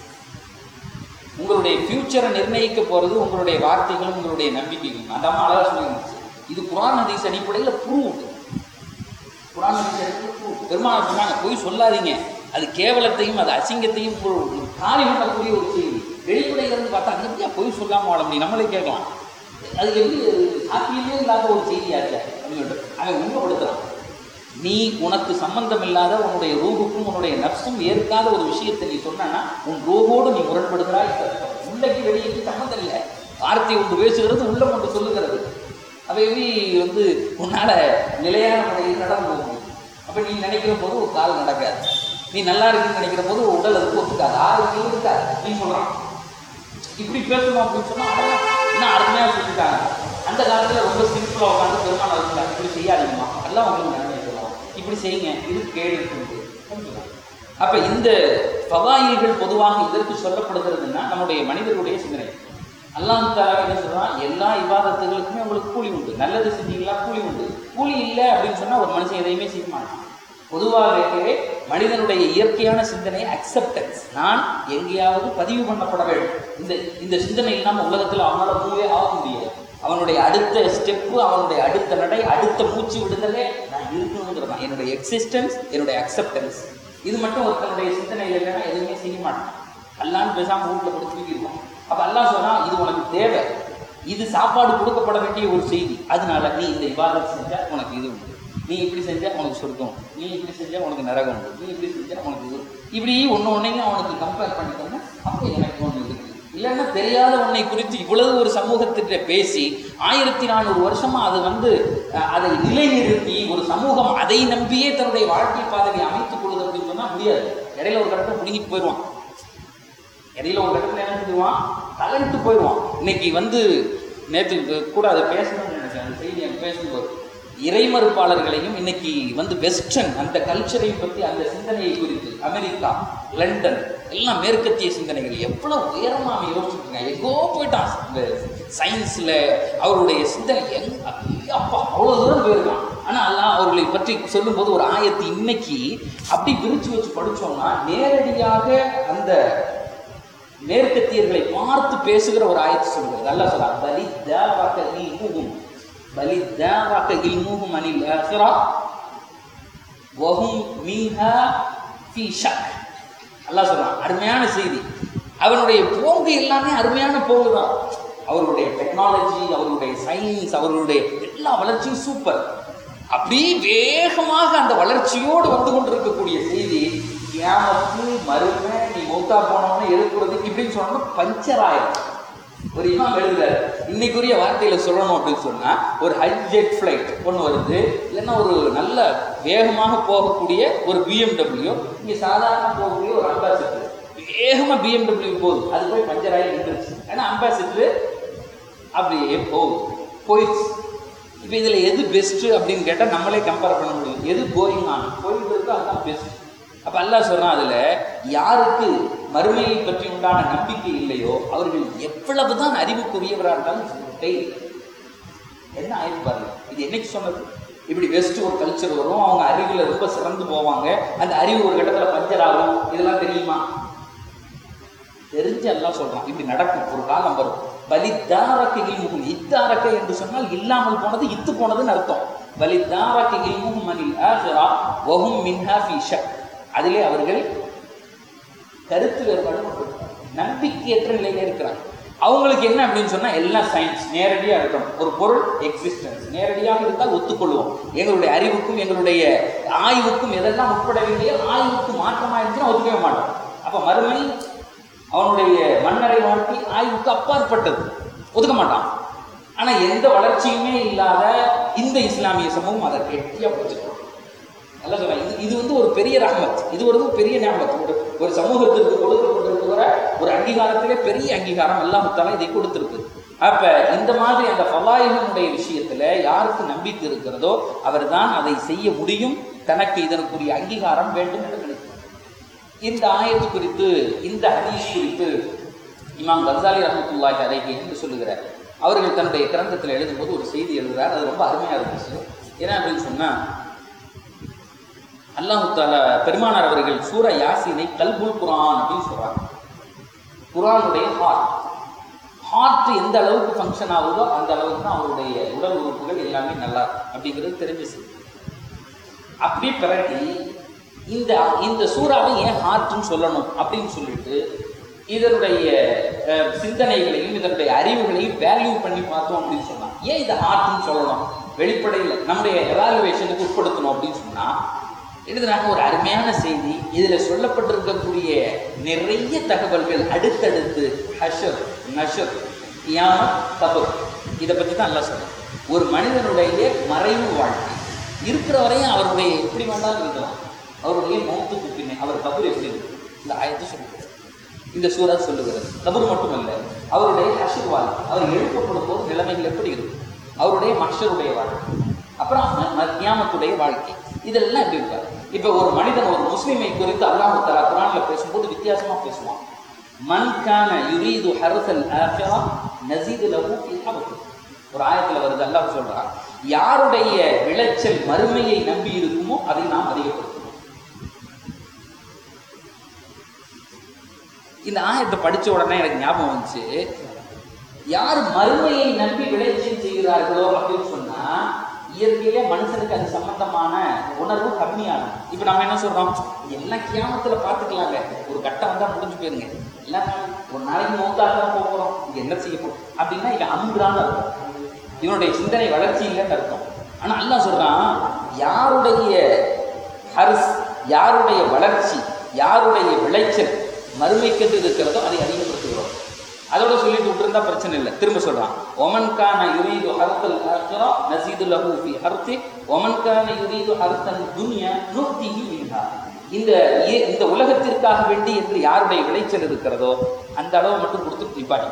உங்களுடைய ஃபியூச்சரை நிர்ணயிக்க போறது உங்களுடைய வார்த்தைகளும் உங்களுடைய நம்பிக்கைகளும் அந்த அம்மா அழகா சொல்லிருந்துச்சு இது குரான் ஹதீஸ் அடிப்படையில் ப்ரூவ் குரான் ஹதீஸ் அடிப்படையில் proof. பெருமாள் சொன்னாங்க போய் சொல்லாதீங்க அது கேவலத்தையும் அது அசிங்கத்தையும் ஒரு ஒரு காரியம் பண்ணக்கூடிய ஒரு செய்தி வெளிப்படையிலிருந்து பார்த்தா அது எப்படியா போய் சொல்லாம வாழ முடியும் நம்மளே கேட்கலாம் அது எப்படி சாத்தியமே இல்லாத ஒரு செய்தியாச்சு அப்படின்னு சொல்லிட்டு அவன் உண்மைப்படுத்துறான் நீ உனக்கு சம்பந்தம் இல்லாத உன்னுடைய ரூஹுக்கும் உன்னுடைய நப்சும் ஏற்காத ஒரு விஷயத்தை நீ சொன்னா உன் ரூஹோடு நீ முரண்படுகிறாய் உள்ளக்கு வெளியே சம்மந்தம் இல்லை வார்த்தை ஒன்று பேசுகிறது உள்ளம் ஒன்று சொல்லுகிறது அவையவே வந்து உன்னால நிலையான முறையில் நடந்து போக முடியும் அப்ப நீ நினைக்கிற போது ஒரு கால் நடக்காது நீ நல்லா இருக்குன்னு நினைக்கிற போது ஒரு உடல் அதுக்கு ஒத்துக்காது ஆரோக்கியம் இருக்காது நீ சொல்றான் இப்படி பேசணும் அப்படின்னு சொன்னா அழகா இன்னும் அருமையாக சொல்லிட்டாங்க அந்த காலத்துல ரொம்ப சிம்பிளா உட்காந்து பெருமாள் இருந்தாங்க இப்படி செய்யாதீங்கம்மா எல்லாம் உங்களுக்கு நன்மை சொல்லுவோம் இப்படி செய்யுங்க இது கேடு இருக்குது புரிஞ்சுதா? அப்ப இந்த பவாயில்கள் பொதுவாக இதற்கு சொல்லப்படுகிறதுன்னா நம்முடைய மனிதர்களுடைய சிந்தனை அல்லாஹ் தாலா என்ன சொல்றான் எல்லா இபாதத்துகளுக்குமே உங்களுக்கு கூலி உண்டு நல்லது செஞ்சீங்களா கூலி உண்டு கூலி இல்லை அப்படின்னு சொன்னா ஒரு மனுஷன் எதையுமே செய்ய மாட்டான் பொதுவாகவே மனிதனுடைய இயற்கையான சிந்தனை அக்செப்டன்ஸ் நான் எங்கேயாவது பதிவு பண்ணப்பட வேண்டும் இந்த இந்த சிந்தனை இல்லாமல் உலகத்தில் அவனால மூவே ஆக முடியாது அவனுடைய அடுத்த ஸ்டெப்பு அவனுடைய அடுத்த நடை அடுத்த மூச்சு விடுதலே நான் இருக்கணுங்கிறதான் என்னுடைய எக்ஸிஸ்டன்ஸ் என்னுடைய அக்செப்டன்ஸ் இது மட்டும் ஒருத்தனுடைய சிந்தனையில் இல்லைன்னா எதுவுமே செய்ய மாட்டான் அல்லான்னு பேசாமல் வீட்டில் கொடுத்து தூக்கிடுவான் அப்போ அல்லாஹ் சொன்னா இது உனக்கு தேவை இது சாப்பாடு கொடுக்கப்பட வேண்டிய ஒரு செய்தி அதனால நீ இந்த இபாதத் செஞ்சா உனக்கு இது உண்டு நீ இப்படி செஞ்சா உனக்கு சொர்க்கம் உண்டு. நீ இப்படி செஞ்சா உனக்கு நரகம் உண்டு நீ இப்படி செஞ்சா உனக்கு இது இப்படி ஒன்று ஒன்றையும் அவனுக்கு கம்பேர் பண்ணிட்டோம்னா அப்போ எனக்கு ஒன்று இருக்கு இல்லைன்னா தெரியாத உன்னை குறித்து இவ்வளவு ஒரு சமூகத்திட்ட பேசி ஆயிரத்தி நானூறு வருஷமா அது வந்து அஹ், அதை நிலைநிறுத்தி ஒரு சமூகம் அதை நம்பியே தன்னுடைய வாழ்க்கை பாதையை அமைத்துக் கொள்ளுது அப்படின்னு சொன்னா முடியாது இடையில ஒரு கடத்தை முடிங்கிட்டு போயிடுவான் இடையில ஒரு இடத்துல என்ன செஞ்சுருவான் தளர்ந்து போயிடுவான் இன்னைக்கு வந்து நேற்று கூட அதை பேசணும்னு நினைச்சேன் அந்த செய்தி எனக்கு பேசும்போது இறைமறுப்பாளர்களையும் இன்னைக்கு வந்து வெஸ்டர்ன் அந்த கல்ச்சரையும் பற்றி அந்த சிந்தனையை குறித்து அமெரிக்கா லண்டன் எல்லாம் மேற்கத்திய சிந்தனைகள் எவ்வளவு உயரமா அவன் யோசிச்சுருக்காங்க எங்கோ போயிட்டான் இந்த சயின்ஸ்ல அவருடைய சிந்தனை எங் அப்பா அவ்வளோ தூரம் போயிருக்கான் ஆனால் அல்லாஹ் அவர்களை பற்றி சொல்லும்போது ஒரு ஆயத்து இன்னைக்கு அப்படி விரிச்சு வச்சு படிச்சோம்னா நேரடியாக அந்த மேற்கத்தியர்களை பார்த்து பேசுகிற ஒரு ஆயத்து சொல்கிறது அல்ல சொல்ல பலி தேவாக்க இல்முகும் பலி தேவாக்க இல்முகும் அனில் ஆஹிரா வஹும் மின்ஹா ஃபீ ஷக் அல்லாஹ் சொல்றான் அருமையான செய்தி அவனுடைய போங்கு எல்லாமே அருமையான போங்கு தான் அவருடைய டெக்னாலஜி அவருடைய சயின்ஸ் அவர்களுடைய எல்லா எல்லா வளர்ச்சியும் சூப்பர் அப்படியே வேகமாக அந்த வளர்ச்சியோடு வந்து கொண்டிருக்கக்கூடிய செய்தி கியாமத்து மறுமை நீ மௌத்தா போனவனே எழுப்புறது இப்படின்னு சொன்னோம்னா பஞ்சர் ஆயிரும் ஒரு இமாம் எழுதுறாரு இன்னைக்குரிய வார்த்தையில சொல்லணும் அப்படின்னு சொன்னா ஒரு ஹைஜெட் ஃப்ளைட் ஒன்று வருது இல்லைன்னா ஒரு நல்ல வேகமாக போகக்கூடிய ஒரு பிஎம்டபிள்யூ இங்கே சாதாரண போகக்கூடிய ஒரு அம்பாசிடர் வேகமாக பிஎம்டபிள்யூ போகுது அது போய் பஞ்சர் ஆகி நின்றுச்சு ஏன்னா அம்பாசிடர் அப்படியே போகுது போயிடுச்சு இப்போ இதில் எது பெஸ்ட்டு அப்படின்னு கேட்டால் நம்மளே கம்பேர் பண்ண முடியும் எது கோயிங் ஆன் போயிட்டு இருக்கோ அதுதான் பெஸ்ட் அப்போ அல்லாஹ் சொல்கிறான் அதில் யாருக்கு மறுமையை பற்றி உண்டான நம்பிக்கை இல்லையோ அவர்கள் எவ்வளவுதான் அறிவுக்குரியவராக இருந்தாலும் ஃபெயில் என்ன ஆயிருக்கு பாருங்க இது என்னைக்கு சொன்னது இப்படி வெஸ்ட் ஒரு கல்ச்சர் வரும் அவங்க அறிவில் ரொம்ப சிறந்து போவாங்க அந்த அறிவு ஒரு கட்டத்தில் பஞ்சர் ஆகும் இதெல்லாம் தெரியுமா தெரிஞ்சு எல்லாம் சொல்றான் இப்படி நடக்கும் ஒரு காலம் வரும் பலித்தாரக்க இல்முகும் இத்தாரக்க என்று சொன்னால் இல்லாமல் போனது இத்து போனதுன்னு அர்த்தம் பலித்தாரக்க இல்முகும் அனில் ஆஹிரா வஹும் மின்ஹா ஃபீ ஷக் அதிலே அவர்கள் கருத்து வேறுபாடு கொண்டிருக்கிறார் நம்பிக்கையற்ற நிலையில இருக்கிறாங்க அவங்களுக்கு என்ன அப்படின்னு சொன்னா எல்லாம் சயின்ஸ் நேரடியாக இருக்கணும் ஒரு பொருள் எக்ஸிஸ்டன்ஸ் நேரடியாக இருந்தால் ஒத்துக்கொள்வோம் எங்களுடைய அறிவுக்கும் எங்களுடைய ஆய்வுக்கும் எதெல்லாம் உட்பட வேண்டிய ஆய்வுக்கு மாற்றமா இருந்துச்சுன்னா ஒத்துக்கவே மாட்டோம் அப்ப மறுமை அவனுடைய மன்னரை வாழ்க்கை ஆய்வுக்கு அப்பாற்பட்டது ஒதுக்க மாட்டான் ஆனா எந்த வளர்ச்சியுமே இல்லாத இந்த இஸ்லாமிய சமூகம் அதை கெட்டியா பிடிச்சிருக்கோம் நல்லா சொல்றேன் இது இது வந்து ஒரு பெரிய ரஹமத் இது ஒரு பெரிய ஞாபகம் ஒரு ஒரு சமூகத்திற்கு கொடுக்கப்பட்டிருக்கிற ஒரு அங்கீகாரத்திலே பெரிய அங்கீகாரம் அல்லாஹால இதை கொடுத்திருக்கு அப்ப இந்த மாதிரி அந்த ஃபலாயினுடைய விஷயத்துல யாருக்கு நம்பிக்கை இருக்கிறதோ அவர்தான் அதை செய்ய முடியும் தனக்கு இதற்குரிய அங்கீகாரம் வேண்டும் என்று நினைக்கிறார் இந்த ஆயத்து குறித்து இந்த ஹதீஸ் குறித்து இமாம் கசாலி ரஹமத்துல்லாஹி அலைஹி என்று சொல்லுகிறார் அவர்கள் தன்னுடைய கிரந்தத்தில் எழுதும்போது ஒரு செய்தி எழுதுறார் அது ரொம்ப அருமையா இருந்துச்சு என்ன அப்படின்னு சொன்னா அல்லாஹு தாலா பெருமானார் அவர்கள் சூர யாசீனை கல்புல் குரான் அப்படின்னு சொல்றாங்க குரானுடைய ஹார்ட் ஹார்ட் எந்த அளவுக்கு ஃபங்க்ஷன் ஆகுதோ அந்த அளவுக்கு தான் அவருடைய உடல் உறுப்புகள் எல்லாமே நல்லா இருக்கும் அப்படிங்கிறது தெரிஞ்சு செய்தி அப்படி பிறகு இந்த இந்த சூறாவை ஏன் ஹார்ட்னு சொல்லணும் அப்படின்னு சொல்லிட்டு இதனுடைய அஹ், சிந்தனைகளையும் இதனுடைய அறிவுகளையும் வேல்யூ பண்ணி பார்த்தோம் அப்படின்னு சொன்னா ஏன் இதை ஹார்ட்னு சொல்லணும் வெளிப்படையில் நம்முடைய எவாலுவேஷனுக்கு உட்படுத்தணும் அப்படின்னு சொன்னா எழுதுனாங்க ஒரு அருமையான செய்தி இதில் சொல்லப்பட்டிருக்கக்கூடிய நிறைய தகவல்கள் அடுத்தடுத்து ஹஷர் நஷர் கியாமத் கபர் இதை பற்றி தான் நல்லா சொல்றேன் ஒரு மனிதனுடைய மறைவு வாழ்க்கை இருக்கிற வரையும் அவருடைய எப்படி வேண்டாலும் இருக்கலாம் அவருடைய மௌத்துக்கு பின்னே அவர் கபர் எப்படி இருக்கு இந்த ஆயத்தை சொல்லுகிறது இந்த சூரா சொல்லுகிறது கபர் மட்டுமல்ல அவருடைய ஹஷர் வாழ்க்கை அவர் எழுப்பப்படும் போது நிலைமைகள் எப்படி இருக்கும் அவருடைய மஷருடைய வாழ்க்கை அப்புறம் ம- ம- கியாமத்துடைய வாழ்க்கை இதெல்லாம் எப்படி இருக்காரு இப்போ ஒரு மனிதன் ஒரு முஸ்லிமை குறித்து அல்லாஹ் தலா குரான்ல பேசும்போது வித்தியாசமா பேசுவான் மன் கான யுரீது ஹர்சல் ஆஃபிரா நஸீது லஹு ஃபீ ஹர்ஸி ஒரு ஆயத்துல வருது அல்லாஹ் சொல்றான் யாருடைய விளைச்சல் மறுமையை நம்பி இருக்குமோ அதை நாம் அதிகப்படுத்துவோம் இந்த ஆயத்தை படிச்ச உடனே எனக்கு ஞாபகம் வந்துச்சு யார் மறுமையை நம்பி விளைச்சல் செய்கிறார்களோ அப்படின்னு சொன்னா இயற்கையிலே மனுஷனுக்கு அது சம்பந்தமான உணர்வு கம்மியாகும் இப்போ நம்ம என்ன சொல்றோம் எல்லாம் கியாமத்துல பார்த்துக்கலாங்க ஒரு கட்டம் வந்தா முடிஞ்சு போயிருங்க எல்லாம் ஒரு நாளைக்கு மௌத்தாக தான் போக போறோம் இங்க என்ன செய்ய போறோம் அப்படின்னா இவன் அமுகிறான்னு அர்த்தம் இவனுடைய சிந்தனை வளர்ச்சி இல்லைன்னு அர்த்தம் ஆனா அல்லாஹ் சொல்றான் யாருடைய ஹர்ஸ் யாருடைய வளர்ச்சி யாருடைய விளைச்சல் மறுமைக்கென்று இருக்கிறதோ அதை அதிகப்படுத்துகிறோம் அதோட சொல்லிட்டு விட்டுருந்தா பிரச்சனை இல்லை திரும்ப சொல்றான் ஒமன் கான யுரீது ஹர்த்தல் ஆஹிரா நஸீது லஹு ஃபி ஹர்த்தி ஒமன் கான யுரீது ஹர்த்தல் துன்யா நுக்திஹி மின்ஹா இந்த ஏ- இந்த உலகத்திற்காக வேண்டி என்று யாருடைய விளைச்சல் இருக்கிறதோ அந்த அளவு மட்டும் கொடுத்து நிப்பாட்டி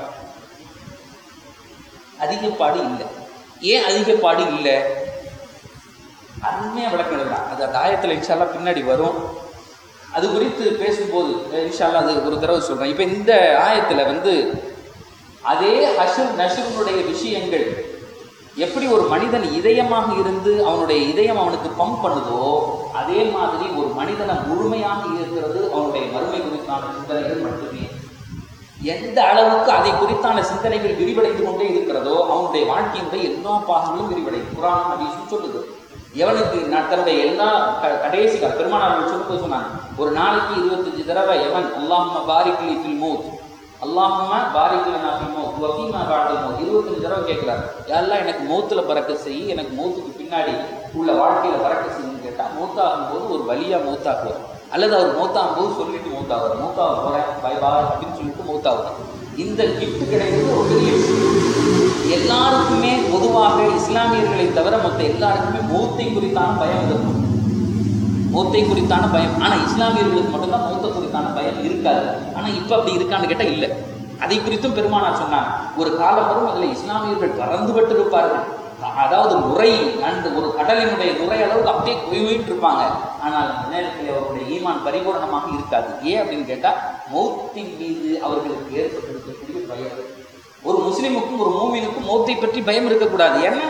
அதிகப்பாடு இல்லை ஏன் அதிகப்பாடு இல்லை அருமையாக விளக்கம் எழுதுறான் அது அந்த ஆயத்தில் இன்ஷால்லா பின்னாடி வரும் அது குறித்து பேசும்போது அஹ் இன்ஷால்லா அது ஒரு தடவை சொல்கிறேன் இப்போ இந்த ஆயத்தில் வந்து அதே ஹஷர் நஷருனுடைய விஷயங்கள் எப்படி ஒரு மனிதன் இதயமாக இருந்து அவனுடைய இதயம் அவனுக்கு பம்ப் பண்ணுதோ அதே மாதிரி ஒரு மனிதனை முழுமையாக இருக்கிறது அவனுடைய மறுமை குறித்தான சிந்தனைகள் மட்டுமே எந்த அளவுக்கு அதை குறித்தான சிந்தனைகள் விரிவடைந்து கொண்டே இருக்கிறதோ அவனுடைய வாழ்க்கையினுடைய எல்லா பாகங்களும் விரிவடையும் குரான் ஹதீஸும் சொல்லுது எவனுக்கு நான் தன்னுடைய எல்லா க- கடைசி கால பெருமானார்கள் சொல்லும்போது சொன்னாங்க ஒரு நாளைக்கு இருபத்தஞ்சு தடவை எவன் அல்லாஹ் பாரிக்லி ஃபில் மூத் அல்லாஹுமா பாரிக்குல நாஃபிமோ வஃபீமா பாடுமோ இருபத்தஞ்சு தடவை கேட்கிறார் யாரெல்லாம் எனக்கு மௌத்துல பறக்க செய் எனக்கு மௌத்துக்கு பின்னாடி உள்ள வாழ்க்கையில பறக்க செய்யுன்னு கேட்டா மௌத்தாகும் போது ஒரு வழியா மௌத்தாக்குவார் அல்லது அவர் மௌத்தாகும் போது சொல்லிட்டு மௌத்தாவார் மௌத்தாக போறேன் பை பாய் அப்படின்னு சொல்லிட்டு மௌத்தாவார் இந்த கிஃப்ட் கிடைக்கிறது ஒரு பெரிய விஷயம் எல்லாருக்குமே பொதுவாக இஸ்லாமியர்களை தவிர மற்ற எல்லாருக்குமே மௌத்தை குறித்தான பயம் இருக்கும் மௌத்தை குறித்தான பயம் ஆனா இஸ்லாமியர்களுக்கு மட்டும்தான் மௌத்தை குறித்தான பயம் இருக்காது ஆனா இப்ப அப்படி இருக்கான்னு கேட்டா இல்லை அதை குறித்தும் பெருமானார் சொன்னாங்க ஒரு காலம் வரும் அதுல இஸ்லாமியர்கள் பறந்துபட்டு இருப்பார்கள் அதாவது நுரை அந்த ஒரு கடலினுடைய நுரை அளவுக்கு அப்படியே குவிவிட்டு இருப்பாங்க ஆனால் அந்த நேரத்தில் அவருடைய ஈமான் பரிபூரணமாக இருக்காது ஏன் அப்படின்னு கேட்டா மௌத்தின் மீது அவர்களுக்கு ஏற்பட்டிருக்கக்கூடிய பயம் ஒரு முஸ்லிமுக்கும் ஒரு மூமினுக்கும் மௌத்தை பற்றி பயம் இருக்கக்கூடாது ஏன்னா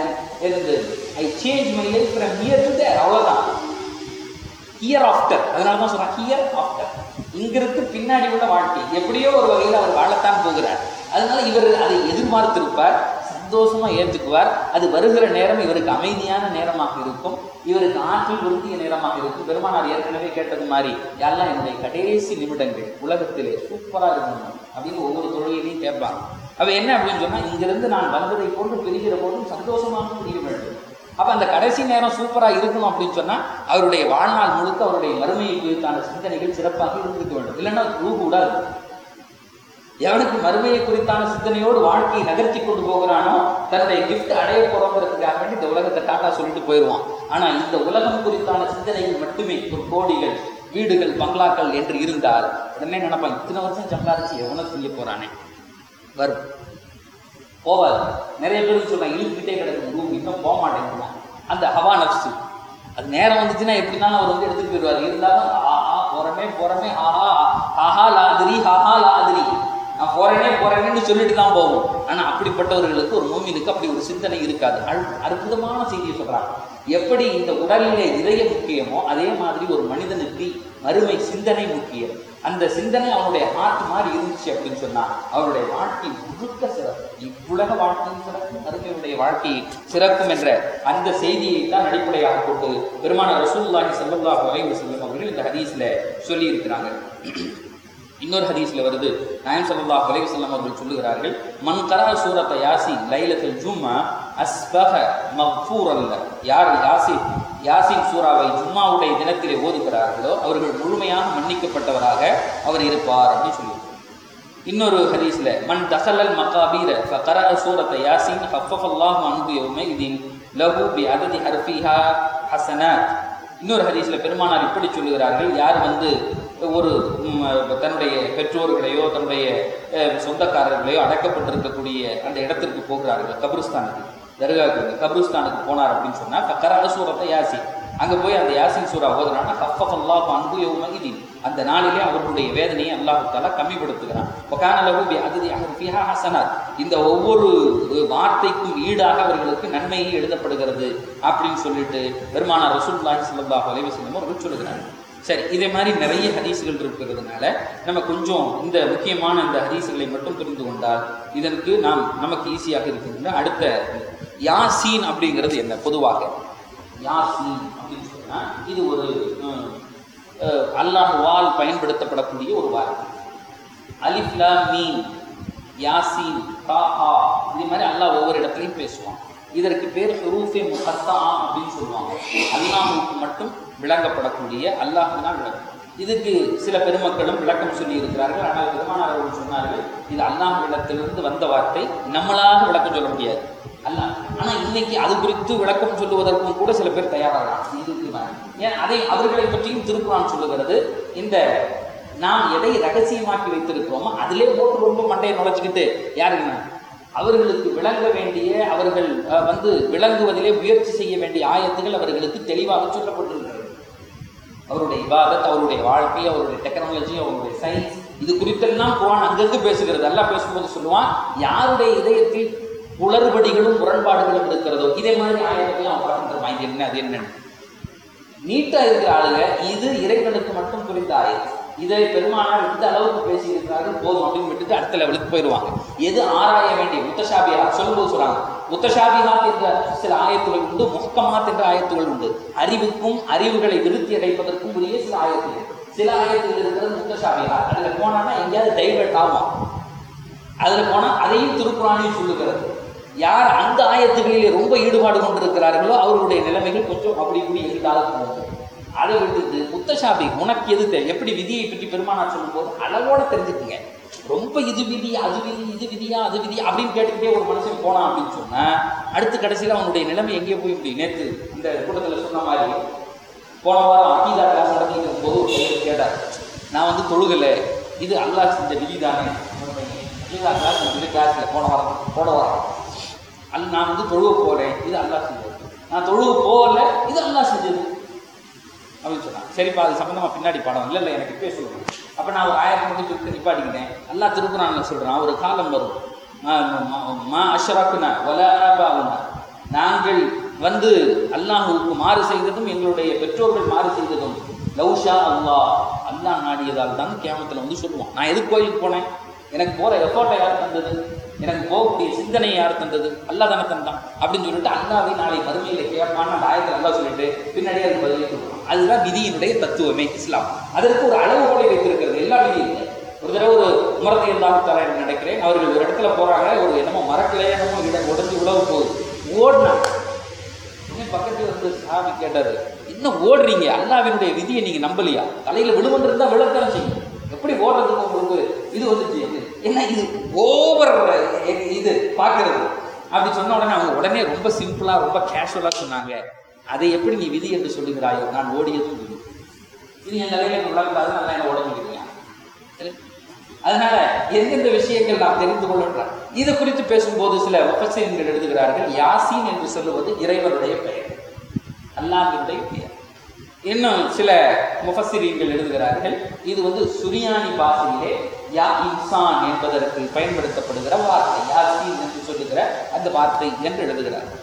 I change my life from here to there அவ்வளவுதான் ஹியர் ஆஃப்டர் அதனால தான் சொல்றேன் ஹியர் ஆஃப்டர் இங்கிருந்து பின்னாடி உள்ள வாழ்க்கை எப்படியோ ஒரு வகையில் அவர் வாழத்தான் போகிறார் அதனால இவர் அதை எதிர்பார்த்திருப்பார் சந்தோஷமா ஏற்றுக்குவார் அது வருகிற நேரம் இவருக்கு அமைதியான நேரமாக இருக்கும் இவருக்கு ஆற்றல் பொருந்திய நேரமாக இருக்கும் பெருமானார் ஏற்கனவே கேட்டது மாதிரி யாரெல்லாம் என்னுடைய கடைசி நிமிடங்கள் உலகத்திலே சூப்பரா இருக்கணும் அப்படின்னு ஒவ்வொரு தொழிலையும் கேட்பாங்க அவ என்ன அப்படின்னு சொன்னா இங்கிருந்து நான் வந்ததை போன்று பிரிகிற போதும் சந்தோஷமாக பிரிய வேண்டும் அப்ப அந்த கடைசி நேரம் சூப்பரா இருக்கணும் அப்படின்னு சொன்னா அவருடைய வாழ்நாள் முழுக்க அவருடைய மறுமையை குறித்தான சிந்தனைகள் சிறப்பாக இருந்திருக்க வேண்டும் இல்லைன்னா ரூபு விடாது எவனுக்கு மறுமையை குறித்தான சிந்தனையோடு வாழ்க்கையை நகர்த்தி கொண்டு போகிறானோ தன்னுடைய கிஃப்ட் அடைய போறோங்கிறதுக்காக வேண்டி இந்த உலகத்தை டாட்டா சொல்லிட்டு போயிடுவான் ஆனா இந்த உலகம் குறித்தான சிந்தனைகள் மட்டுமே ஒரு கோடிகள் வீடுகள் பங்களாக்கள் என்று இருந்தால் உடனே நினைப்பான் இத்தனை வருஷம் சம்பாதிச்சு எவனை செய்ய போறானே வரும் போவாது நிறைய பேருக்கு சொல்றாங்க இழுத்துக்கிட்டே கிடக்கும் ரூம் இன்னும் போக மாட்டேங்கிறான் அந்த ஹவா நப்சு அது நேரம் வந்துச்சுன்னா எப்படினாலும் அவர் வந்து எடுத்துட்டு போயிடுவார் இருந்தாலும் ஆஹா போறமே போறமே ஆஹா ஆஹா லாதிரி ஹாஹா லாதிரி நான் போறேனே போறேனேன்னு சொல்லிட்டு தான் போவோம் ஆனா அப்படிப்பட்டவர்களுக்கு ஒரு மூமினுக்கு அப்படி ஒரு சிந்தனை இருக்காது அழு- அற்புதமான செய்தியை சொல்றாங்க எப்படி இந்த உடலிலே இதய முக்கியமோ அதே மாதிரி ஒரு மனிதனுக்கு மறுமை சிந்தனை முக்கியம் அந்த சிந்தனை அவனுடைய ஹார்ட் மாதிரி இருந்துச்சு அப்படின்னு சொன்னா அவருடைய வாழ்க்கை முழுக்க சிறப்பு இவ்வுலக வாழ்க்கையும் சிறக்கும் மறுமையுடைய வாழ்க்கை சிறக்கும் என்ற அந்த செய்தியை தான் அடிப்படையாக கொண்டு பெருமான ரசூலுல்லாஹி ஸல்லல்லாஹு அலைஹி வஸல்லம் அவர்கள் இந்த ஹதீஸ்ல சொல்லி இருக்கிறாங்க இன்னொரு ஹதீஸ்ல வருது நாயம் ஸல்லல்லாஹு அலைஹி வஸல்லம் அவர்கள் சொல்லுகிறார்கள் மன் கரா சூரத்த யாசின் லைலத்துல் ஜும்மா அஸ்பஹ மஃபூரல்ல யார் யாசின் யாசின் சூராவை ஜும்மாவுடைய தினத்திலே ஓதுகிறார்களோ அவர்கள் முழுமையாக மன்னிக்கப்பட்டவராக அவர் இருப்பார் அப்படின்னு சொல்லி இன்னொரு ஹதீஸ்ல மன் தஹலல் மகாபீர ஃபகரா சூரத்த யாசின் ஹஃபஃபல்லாஹு அன்ஹு யௌமைதின் லஹு பி அததி ஹர்ஃபிஹா ஹஸனாத் இன்னொரு ஹதீஸ்ல பெருமானார் இப்படி சொல்லுகிறார்கள் யார் வந்து ஒரு ம், தன்னுடைய பெற்றோர்களையோ தன்னுடைய அஹ், சொந்தக்காரர்களையோ அடக்கப்பட்டிருக்கக்கூடிய அந்த இடத்திற்கு போகிறார்கள் கபிரிஸ்தானுக்கு தர்காவுக்கு கபிரிஸ்தானுக்கு போனார் அப்படின்னு சொன்னா ஃபகரா சூரத்த யாசின் அங்க போய் அந்த யாசின் சூரா ஓதுறான்னா ஹஃபஃப் அல்லாஹ் அன்பு யௌமஇதின் அந்த நாளிலே அவர்களுடைய வேதனையை அல்லாஹ் தஆலா கம்மிப்படுத்துகிறான் வகான லஹு பி அததி அஹ்ஃபிஹா ஹஸனாத் இந்த ஒவ்வொரு வார்த்தைக்கும் ஈடாக அவர்களுக்கு நன்மையை எழுதப்படுகிறது அப்படின்னு சொல்லிட்டு பெருமானார் ரசூலுல்லாஹி ஸல்லல்லாஹு அலைஹி வஸல்லம் அவர்கள் சொல்லுகிறாங்க சரி இதே மாதிரி நிறைய ஹதீஸ்கள் இருக்கிறதுனால நம்ம கொஞ்சம் இந்த முக்கியமான இந்த ஹதீஸ்களை மட்டும் புரிந்து கொண்டால் இதற்கு நாம் நமக்கு ஈஸியாக இருக்கின்ற அடுத்த யாசீன் அப்படிங்கிறது என்ன பொதுவாக யாசீன் அப்படின்னு சொன்னா இது ஒரு அஹ், அஹ், அல்லாஹ்வால் பயன்படுத்தப்படக்கூடிய ஒரு வார்த்தை அலிஃப் லாம் மீன் யாசீன் தா ஹா இது மாதிரி அல்லாஹ் ஒவ்வொரு இடத்துலையும் பேசுவான் இதற்கு பேர் ஹுரூஃபே முகத்தா அப்படின்னு சொல்லுவாங்க அல்லாஹுக்கு மட்டும் விளங்கப்படக்கூடிய அல்லாஹ் தான் விளக்கம் இதுக்கு சில பெருமக்களும் விளக்கம் சொல்லி இருக்கிறார்கள் ஆனால் பெருமானார் அவர்கள் சொன்னார்கள் இது அல்லாஹ்விடத்திலிருந்து வந்த வார்த்தை நம்மளாக விளக்கம் சொல்ல முடியாது அல்லாஹ் ஆனா இன்னைக்கு அது குறித்து விளக்கம் சொல்லுவதற்கும் கூட சில பேர் தயாராகலாம் இதுக்கு நான். ஏன் அதை அவர்களை பற்றியும் திருக்குறான் சொல்லுகிறது இந்த நாம் எதை ரகசியமாக்கி வைத்திருக்கிறோமோ அதிலே போட்டு ரொம்ப மண்டையை நுழைச்சிக்கிட்டு யாருங்க அவர்களுக்கு விளங்க வேண்டிய அவர்கள் அஹ், வந்து விளங்குவதிலே முயற்சி செய்ய வேண்டிய ஆயத்துகள் அவர்களுக்கு தெளிவாக சொல்லப்பட்டிருக்கிறது அவருடைய இபாதத் அவருடைய வாழ்க்கை அவருடைய டெக்னாலஜி அவருடைய சயின்ஸ் இது குறித்தெல்லாம் குரான் அங்கங்கு பேசுகிறது எல்லாம் பேசும்போது சொல்லுவான் யாருடைய இதயத்தில் குளறுபடிகளும் முரண்பாடுகளும் இருக்கிறதோ இதே மாதிரி ஆயத்துக்கள் அவன் பார்க்கின்ற இது என்ன அது என்னன்னு நீட்டா இருக்கிற ஆளுங்க இது இறைவனுக்கு மட்டும் புரிந்த ஆயத்து இதை பெருமானார் இந்த அளவுக்கு பேசியிருக்கிறார்கள் போதும் அப்படின்னு விட்டுட்டு அடுத்த லெவலுக்கு போயிடுவாங்க எது ஆராய வேண்டிய முத்தஷாபியா சொல்லும்போது சொல்றாங்க முத்தஷாபிஹாத் என்ற சில ஆயத்துகள் உண்டு முஹ்கமாத் என்ற ஆயத்துகள் உண்டு அறிவுக்கும் அறிவுகளை விருத்தி அடைப்பதற்கும் உரிய சில ஆயத்துகள் சில ஆயத்தில் இருக்கிறது முத்தசாபிகா அதுல போனான்னா எங்கேயாவது டைவர்ட் ஆகும் அதுல போனா அதையும் திருக்குறானையும் சொல்லுகிறது யார் அந்த ஆயத்துகளிலே ரொம்ப ஈடுபாடு கொண்டிருக்கிறார்களோ அவர்களுடைய நிலைமைகள் கொஞ்சம் அப்படி இப்படி எளிதாக போகும் அதை விட்டுட்டு முத்தசாபி உனக்கு எது தெரியும் எப்படி விதியை பற்றி பெருமானார் சொல்லும்போது அளவோட தெரிஞ்சுக்குங்க ரொம்ப இது விதி அது விதி இது விதியா அது விதி அப்படின்னு கேட்டுக்கிட்டே ஒரு மனுஷன் போனான் அப்படின்னு சொன்னா அடுத்து கடைசியில் அவனுடைய நிலைமை எங்கேயோ போய் முடியும் நேற்று இந்த கூட்டத்தில் சொன்ன மாதிரி போன வாரம் அக்கீதா கிளாஸ் நடத்திட்டு இருக்கும்போது ஒரு பையன் கேட்டார் நான் வந்து தொழுகலை இது அல்லாஹ் செஞ்ச விதி தானே அக்கீதா கிளாஸ் இது கிளாஸில் போன வாரம் போன வாரம் அது நான் வந்து தொழுக போகிறேன் இது அல்லாஹ் செஞ்சது நான் தொழுக போகல இது அல்லாஹ் செஞ்சது அப்படின்னு சொன்னான் சரிப்பா அது சம்மந்தமாக பின்னாடி பாடம் இல்லை இல்லை எனக்கு இப்பே சொல்லுங்க அப்போ நான் ஒரு ஆயிரத்தி மட்டும் சொல்லி நிப்பாட்டிக்கிட்டேன் அல்லா திருக்குறான்ல சொல்கிறான் ஒரு காலம் வரும் மா- மா- மா அஷ்ரக்குன வலாபாவுன நாங்கள் வந்து அல்லாஹுவுக்கு மாறு செய்ததும் எங்களுடைய பெற்றோர்கள் மாறு செய்ததும் லவ்ஷா அல்லாஹ் அல்லாஹ் நாடியதால் தான் கேமத்தில் வந்து சொல்லுவான் நான் எதுக்கு கோயிலுக்கு போனேன் எனக்கு போகிற எஃபோர்ட்டை யார் தந்தது எனக்கு போகக்கூடிய சிந்தனையை யார் தந்தது அல்லாஹ் தானே தந்தான் அப்படின்னு சொல்லிட்டு அல்லாவே நாளை மறுமையில் கேட்பான்னு அந்த ஆயத்தில் அல்லாஹ் சொல்லிட்டு பின்னாடியே அதுக்கு பதிலே கொடுப்பான் அதுதான் விதியினுடைய தத்துவமே இஸ்லாம் அதற்கு ஒரு அளவுகோலை வைத்திருக்கிறது எல்லா விதியும் இல்லை ஒரு தடவை ஒரு உமரத்தை இருந்தாலும் என்று நினைக்கிறேன் அவர்கள் ஒரு இடத்துல போறாங்க ஒரு என்னமோ மரக்கிளையே என்னமோ இடம் உடஞ்சி உழவு போகுது ஓடினாங்க உடனே பக்கத்துல வந்து சாமி கேட்டாரு என்ன ஓடுறீங்க அல்லாவினுடைய விதியை நீங்க நம்பலையா தலையில விழுவன் இருந்தா விழத்தான் செய்யும் எப்படி ஓடுறதுக்கு உங்களுக்கு இது வந்துச்சு என்ன இது ஓவர் இது பார்க்கறது அப்படி சொன்ன உடனே அவங்க உடனே ரொம்ப சிம்பிளா ரொம்ப கேஷுவலா சொன்னாங்க அதை எப்படி நீ விதி என்று சொல்லுகிறாயோ நான் ஓடியதும் விதி இது என் தலையில விழக்கூடாது நல்லா என்ன ஓட முடியுங்க சரி? அதனால எந்தெந்த விஷயங்கள் நாம் தெரிந்து கொள்கின்றோம் இது குறித்து பேசும்போது சில முப்பசீன்கள் எழுதுகிறார்கள் யாசீன் என்று சொல்லுவது இறைவனுடைய பெயர் அல்லாஹ்வினுடைய பெயர் இன்னும் சில முஃபஸ்ஸிரீன்கள் எழுதுகிறார்கள் இது வந்து சுரியானி பாஷையிலே யா இன்சான் என்பதற்கு பயன்படுத்தப்படுகிற வார்த்தை யாசீன் என்று சொல்லுகிற அந்த வார்த்தை என்று எழுதுகிறார்கள்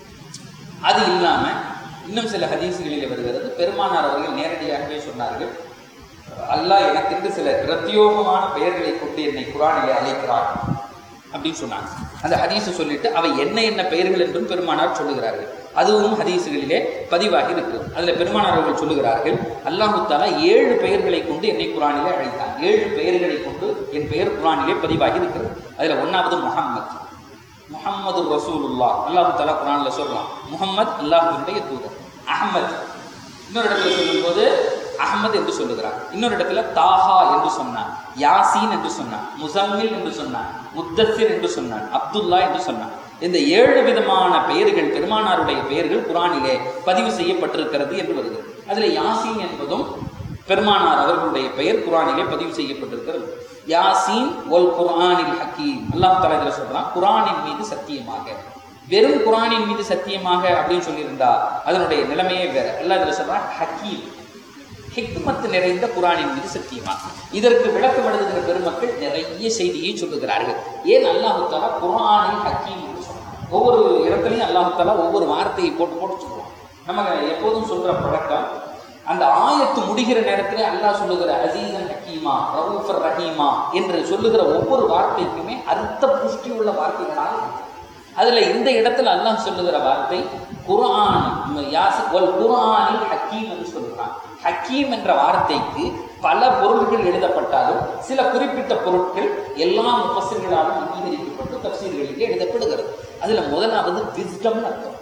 அது இல்லாம இன்னும் சில ஹதீசுகளில் வருகிறது பெருமானார் அவர்கள் நேரடியாகவே சொன்னார்கள் அல்லாஹ் எனக்கென்று சில பிரத்யோகமான பெயர்களை கொண்டு என்னை குரானிலே அழைக்கிறான் அப்படின்னு சொன்னாங்க அந்த ஹதீஸை சொல்லிட்டு அவை என்ன என்ன பெயர்கள் என்றும் பெருமானார் சொல்லுகிறார்கள் அதுவும் ஹதீஸுகளிலே பதிவாகி இருக்கிறது அதுல பெருமானார் அவர்கள் சொல்லுகிறார்கள் அல்லாஹு தாலா ஏழு பெயர்களை கொண்டு என்னை குரானிலே அழைத்தான் ஏழு பெயர்களை கொண்டு என் பெயர் குரானிலே பதிவாகி இருக்கிறது அதுல ஒன்னாவது முஹம்மத் முஹம்மது ரசூலுல்லா அல்லாஹு தலா குரான்ல சொல்லலாம் முஹம்மத் அல்லாஹுடைய தூதர் அஹமத் இன்னொரு இடத்துல சொல்லும்போது அஹமது என்று சொல்லுகிறார் இன்னொரு இடத்துல தாஹா என்று சொன்னான் யாசீன் என்று சொன்னான் முசம்மில் என்று சொன்னான் முத்தசிர் என்று சொன்னான் அப்துல்லா என்று சொன்னான் இந்த ஏழு விதமான பெயர்கள் பெருமானாருடைய பெயர்கள் குரானிலே பதிவு செய்யப்பட்டிருக்கிறது என்று வருகிறது அதுல யாசீன் என்பதும் பெருமானார் அவர்களுடைய பெயர் குரானிலே பதிவு செய்யப்பட்டிருக்கிறது யாசீன் ஒல் குர்ஆனில் ஹக்கீம் அல்லாஹ் தஆலா இதுல சொல்றான் குர்ஆனின் மீது சத்தியமாக வெறும் குர்ஆனின் மீது சத்தியமாக அப்படின்னு சொல்லியிருந்தா அதனுடைய நிலைமையே வேற அல்லாஹ் இதுல சொல்றான் ஹக்கீம் ஹிக்மத் நிறைந்த குரானின் மீது சத்தியமாக இதற்கு விளக்கம் எழுதுகிற பெருமக்கள் நிறைய செய்தியை சொல்லுகிறார்கள் ஏன் அல்லாஹு தாலா குர்ஆனில் ஹக்கீம் என்று சொல்றான் ஒவ்வொரு இடத்துலையும் அல்லாஹு தாலா ஒவ்வொரு வார்த்தையை போட்டு போட்டு சொல்லுவான் நம்ம எப்போதும் சொல்ற பழக்கம் அந்த ஆயத்து முடிகிற நேரத்திலே அல்லாஹ் சொல்லுகிற அசீசன் ஹக்கீமா ரவுஃபர் ரஹீமா என்று சொல்லுகிற ஒவ்வொரு வார்த்தைக்குமே அர்த்த புஷ்டி உள்ள வார்த்தைகளாக இருக்கு. அதுல இந்த இடத்துல அல்லாஹ் சொல்லுகிற வார்த்தை குர்ஆன் யாசி ஒல் குர்ஆனில் ஹக்கீம் என்று சொல்லுகிறான் ஹக்கீம் என்ற வார்த்தைக்கு பல பொருள்கள் எழுதப்பட்டாலும் சில குறிப்பிட்ட பொருட்கள் எல்லா முப்பசிர்களாலும் அங்கீகரிக்கப்பட்டு தப்சீர்களிலே எழுதப்படுகிறது அதுல முதலாவது விஸ்டம் அர்த்தம்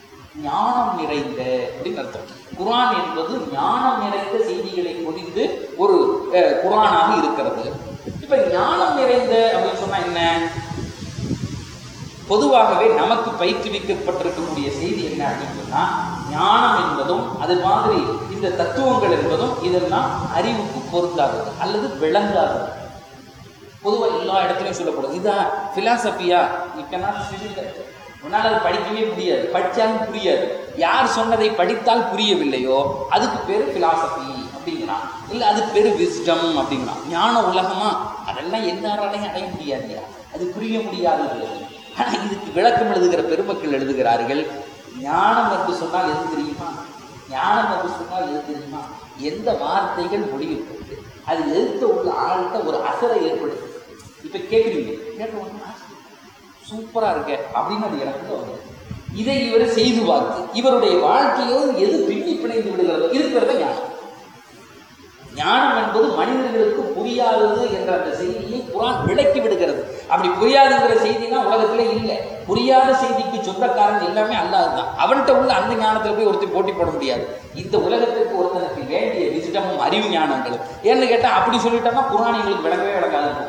ஞானம் நிறைந்த அப்படின்னு அர்த்தம் குர்ஆன் என்பது ஞானம் நிறைந்த செய்திகளை பொதிந்து ஒரு அஹ், குர்ஆனாக இருக்கிறது இப்ப ஞானம் நிறைந்த அப்படின்னு சொன்னா என்ன பொதுவாகவே நமக்கு பயிற்றுவிக்கப்பட்டிருக்கக்கூடிய செய்தி என்ன அப்படின்னு சொன்னா ஞானம் என்பதும் அது மாதிரி இந்த தத்துவங்கள் என்பதும் இதெல்லாம் அறிவுக்கு பொருந்தாதது அல்லது விளங்காதது பொதுவாக எல்லா இடத்துலையும் சொல்லப்படுது இதான் பிலாசபியா இப்ப உன்னால் அது படிக்கவே முடியாது படித்தாலும் புரியாது யார் சொன்னதை படித்தால் புரியவில்லையோ அதுக்கு பேர் பிலாசபி அப்படிங்கிறான் இல்லை அதுக்கு பேர் விஸ்டம் அப்படிங்கிறான் ஞான உலகமா அதெல்லாம் எல்லாராலையும் அடைய முடியாதுயா அது புரிய முடியாதது ஆனால் இதுக்கு விளக்கம் எழுதுகிற பெருமக்கள் எழுதுகிறார்கள் ஞானம் என்று சொன்னால் எது தெரியுமா ஞானம் என்று சொன்னால் எது தெரியுமா எந்த வார்த்தைகள் மொழியிருக்கு அது எதிர்த்த உள்ள ஆள்கிட்ட ஒரு அசரை ஏற்படுத்து இப்ப கேட்குறீங்க கேட்ட உடனே சூப்பரா இருக்க அப்படின்னு அது எனக்கு வருது இதை இவர் செய்து பார்த்து இவருடைய வாழ்க்கையோடு எது பின்னி பிணைந்து விடுகிறதோ இது பேர் தான் ஞானம் ஞானம் என்பது மனிதர்களுக்கு புரியாதது என்ற அந்த செய்தியை குரான் விளக்கி விடுகிறது அப்படி புரியாதுங்கிற செய்திலாம் உலகத்திலே இல்லை புரியாத செய்திக்கு சொந்தக்காரன் எல்லாமே அல்லாஹ் தான் அவன்கிட்ட உள்ள அந்த ஞானத்துல போய் ஒருத்தர் போட்டி போட முடியாது இந்த உலகத்திற்கு ஒருத்தனுக்கு வேண்டிய விசிட்டமும் அறிவு ஞானங்களும் ஏன்னு கேட்டா அப்படி சொல்லிட்டோம்னா குரான் எங்களுக்கு விளங்கவே விளங்காது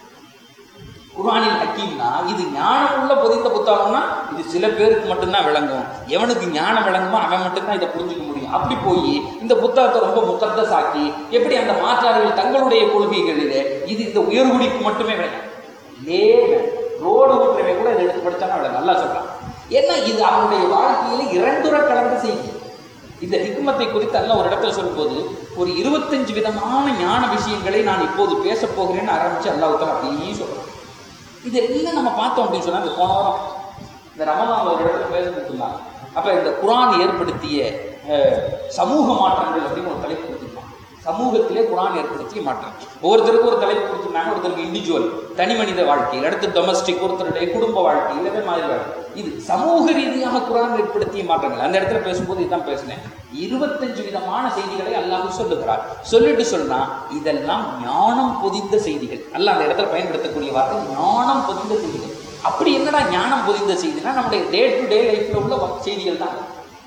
குர்ஆனில் ஹக்கீம்னா இது ஞானம் உள்ள பொதிந்த புத்தகம்னா இது சில பேருக்கு மட்டும்தான் விளங்கும் எவனுக்கு ஞானம் விளங்குமோ அவன் மட்டும்தான் இதை புரிஞ்சுக்க முடியும் அப்படி போய் இந்த புத்தகத்தை ரொம்ப முக்கத்தஸ் ஆக்கி எப்படி அந்த மாற்றார்கள் தங்களுடைய கொள்கைகளிலே இது இந்த உயர்குடிக்கு மட்டுமே விளங்கும் லே ரோடு ஓட்டுறவை கூட இதை எடுத்து படிச்சானா விளங்கும் நல்லா சொல்லலாம் ஏன்னா இது அவனுடைய வாழ்க்கையில இரண்டுற கலந்த செய்தி இந்த ஹிக்மத்தை குறித்து அல்ல ஒரு இடத்துல சொல்லும்போது ஒரு இருபத்தஞ்சு விதமான ஞான விஷயங்களை நான் இப்போது பேசப் போகிறேன்னு ஆரம்பிச்சு அல்லாஹ் அப்படியே சொல்றேன் இது எல்லாம் நம்ம பார்த்தோம் அப்படின்னு சொன்னா இந்த போன வாரம் இந்த ரமலான் ஒரு இடத்துல பேசிட்டு இருந்தாங்க அப்ப இந்த குரான் ஏற்படுத்திய அஹ், சமூக மாற்றங்கள் அப்படின்னு ஒரு தலைப்பு கொடுத்துருந்தாங்க சமூகத்திலே குரான் ஏற்படுத்திய மாற்றம் ஒவ்வொருத்தருக்கும் ஒரு தலைப்பு கொடுத்துருந்தாங்க ஒருத்தருக்கு இண்டிவிஜுவல் தனி மனித வாழ்க்கை அடுத்து டொமஸ்டிக் ஒருத்தருடைய குடும்ப வாழ்க்கை இதே மாதிரி வாழ்க்கை இது சமூக ரீதியாக குரான் ஏற்படுத்திய மாற்றங்கள் அந்த இடத்துல பேசும்போது இதான் பேசினேன் இருபத்தஞ்சு விதமான செய்திகளை அல்லாஹ் சொல்லுகிறார் சொல்லிட்டு சொன்னா இதெல்லாம் ஞானம் பொதிந்த செய்திகள் அல்லாஹ் அந்த இடத்துல பயன்படுத்தக்கூடிய வார்த்தை ஞானம் பொதிந்த செய்திகள் அப்படி என்னடா ஞானம் பொதிந்த செய்தினா நம்முடைய டே டு டே லைஃப்ல உள்ள வ- செய்திகள் தான்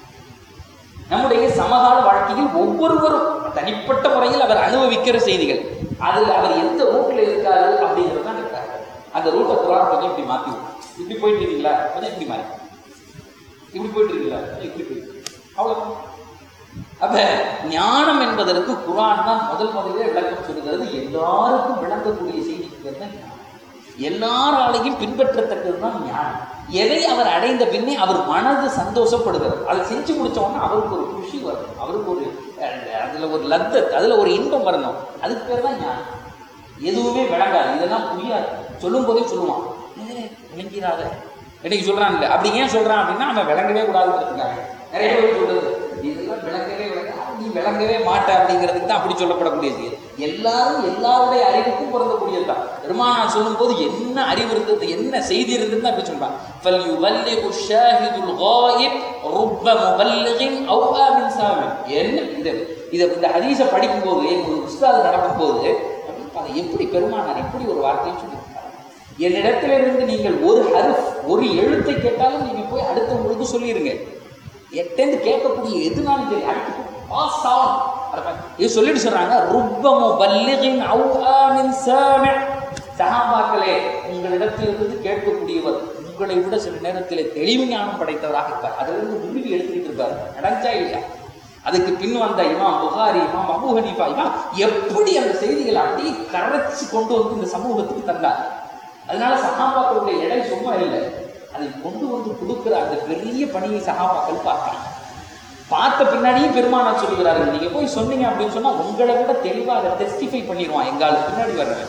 நம்முடைய சமகால வாழ்க்கையில் ஒவ்வொருவரும் தனிப்பட்ட முறையில் அவர் அனுபவிக்கிற செய்திகள் அதில் அவர் எந்த ரூட்ல இருக்காரு அப்படிங்கிறது தான் இருக்காரு அந்த ரூட்டை குரான் கொஞ்சம் இப்படி மாத்தி விடும். இப்படி போயிட்டு இருக்கீங்களா கொஞ்சம் இப்படி மாறி இப்படி போயிட்டு இருக்கீங்களா கொஞ்சம் இப்படி போயிட்டு அவ்வளவுதான் அப்ப ஞானம் என்பதற்கு குரான் தான் முதல் முதலிலே விளக்கம் சொல்லுகிறது எல்லாருக்கும் விளங்கக்கூடிய செய்திக்கு பேர் தான் ஞானம் எல்லாராலையும் பின்பற்றத்தக்கது தான் ஞானம் எதை அவர் அடைந்த பின்னே அவர் மனது சந்தோஷப்படுகிறார் அதை செஞ்சு முடிச்ச உடனே அவருக்கு ஒரு குஷி வரணும் அவருக்கு ஒரு அஹ், அதுல ஒரு லத்தத் அதுல ஒரு இன்பம் வரணும் அதுக்கு பேர் தான் ஞானம் எதுவுமே விளங்காது இதெல்லாம் புரியாது சொல்லும் போதே சொல்லுவான் "ஏய், விளங்கிறாத இன்னைக்கு சொல்றான் இல்ல அப்படி ஏன் சொல்றான் அப்படின்னா அவன் விளங்கவே கூடாதுங்கிறதுக்காக நிறைய பேர் சொல்றது இதெல்லாம் விளங்கவே விளங்க நீ விளங்கவே மாட்ட அப்படிங்கிறதுக்கு தான் அப்படி சொல்லப்படக்கூடிய செய்தி எல்லாரும் எல்லாருடைய அறிவுக்கும் பொருந்தக்கூடியது தான் பெருமானார் சொல்லும்போது என்ன அறிவு இருந்தது என்ன செய்தி இருந்ததுன்னு அப்படி சொல்றான் فَلْيُبَلِّغُ الشَّاهِدُ الْغَائِبُ رُبَّ مُبَلِّغٍ أَوْعَى مِنْ سَامِعٍ என்ன இது இதை இந்த ஹதீஸை படிக்கும்போது எங்க உஸ்தாது நடக்கும்போது அதை எப்படி பெருமானார் எப்படி ஒரு வார்த்தையை சொல்லியிருக்காரு என்னிடத்திலிருந்து நீங்கள் ஒரு ஹருஃப் ஒரு எழுத்தை கேட்டாலும் நீங்க போய் அடுத்தவங்களுக்கு சொல்லிடுங்க எட்டேந்து கேட்கக்கூடிய எதுனாலும் சரி அடுத்து பாஸ் ஆன் இது சொல்லிட்டு சொல்றாங்க ருப்பமு பல்லிகின் அவுஆமின் சாமி சஹாபாக்களே உங்களிடத்திலிருந்து கேட்கக்கூடியவர் உங்களை விட சில நேரத்தில் தெளிவு ஞானம் படைத்தவராக இருப்பார் அதிலிருந்து உறுதி எடுத்துக்கிட்டு இருப்பார் நடந்தா இல்லையா அதுக்கு பின் வந்த இமாம் புகாரி இமாம் அபு ஹனீஃபா இமாம் எப்படி அந்த செய்திகளை அப்படியே கரைச்சு கொண்டு வந்து இந்த சமூகத்துக்கு தந்தார் அதனால சகாபாக்களுடைய எடை சும்மா இல்லை அதை கொண்டு வந்து கொடுக்கிற அந்த பெரிய பணியை சகாபாக்கள் பார்த்தாங்க பார்த்த பின்னாடியும் பெருமானார் சொல்லுகிறார்கள் நீங்க போய் சொன்னீங்க அப்படின்னு சொன்னா உங்களை விட தெளிவா அதை டெஸ்டிஃபை பண்ணிடுவான் எங்கால பின்னாடி வர்றவன்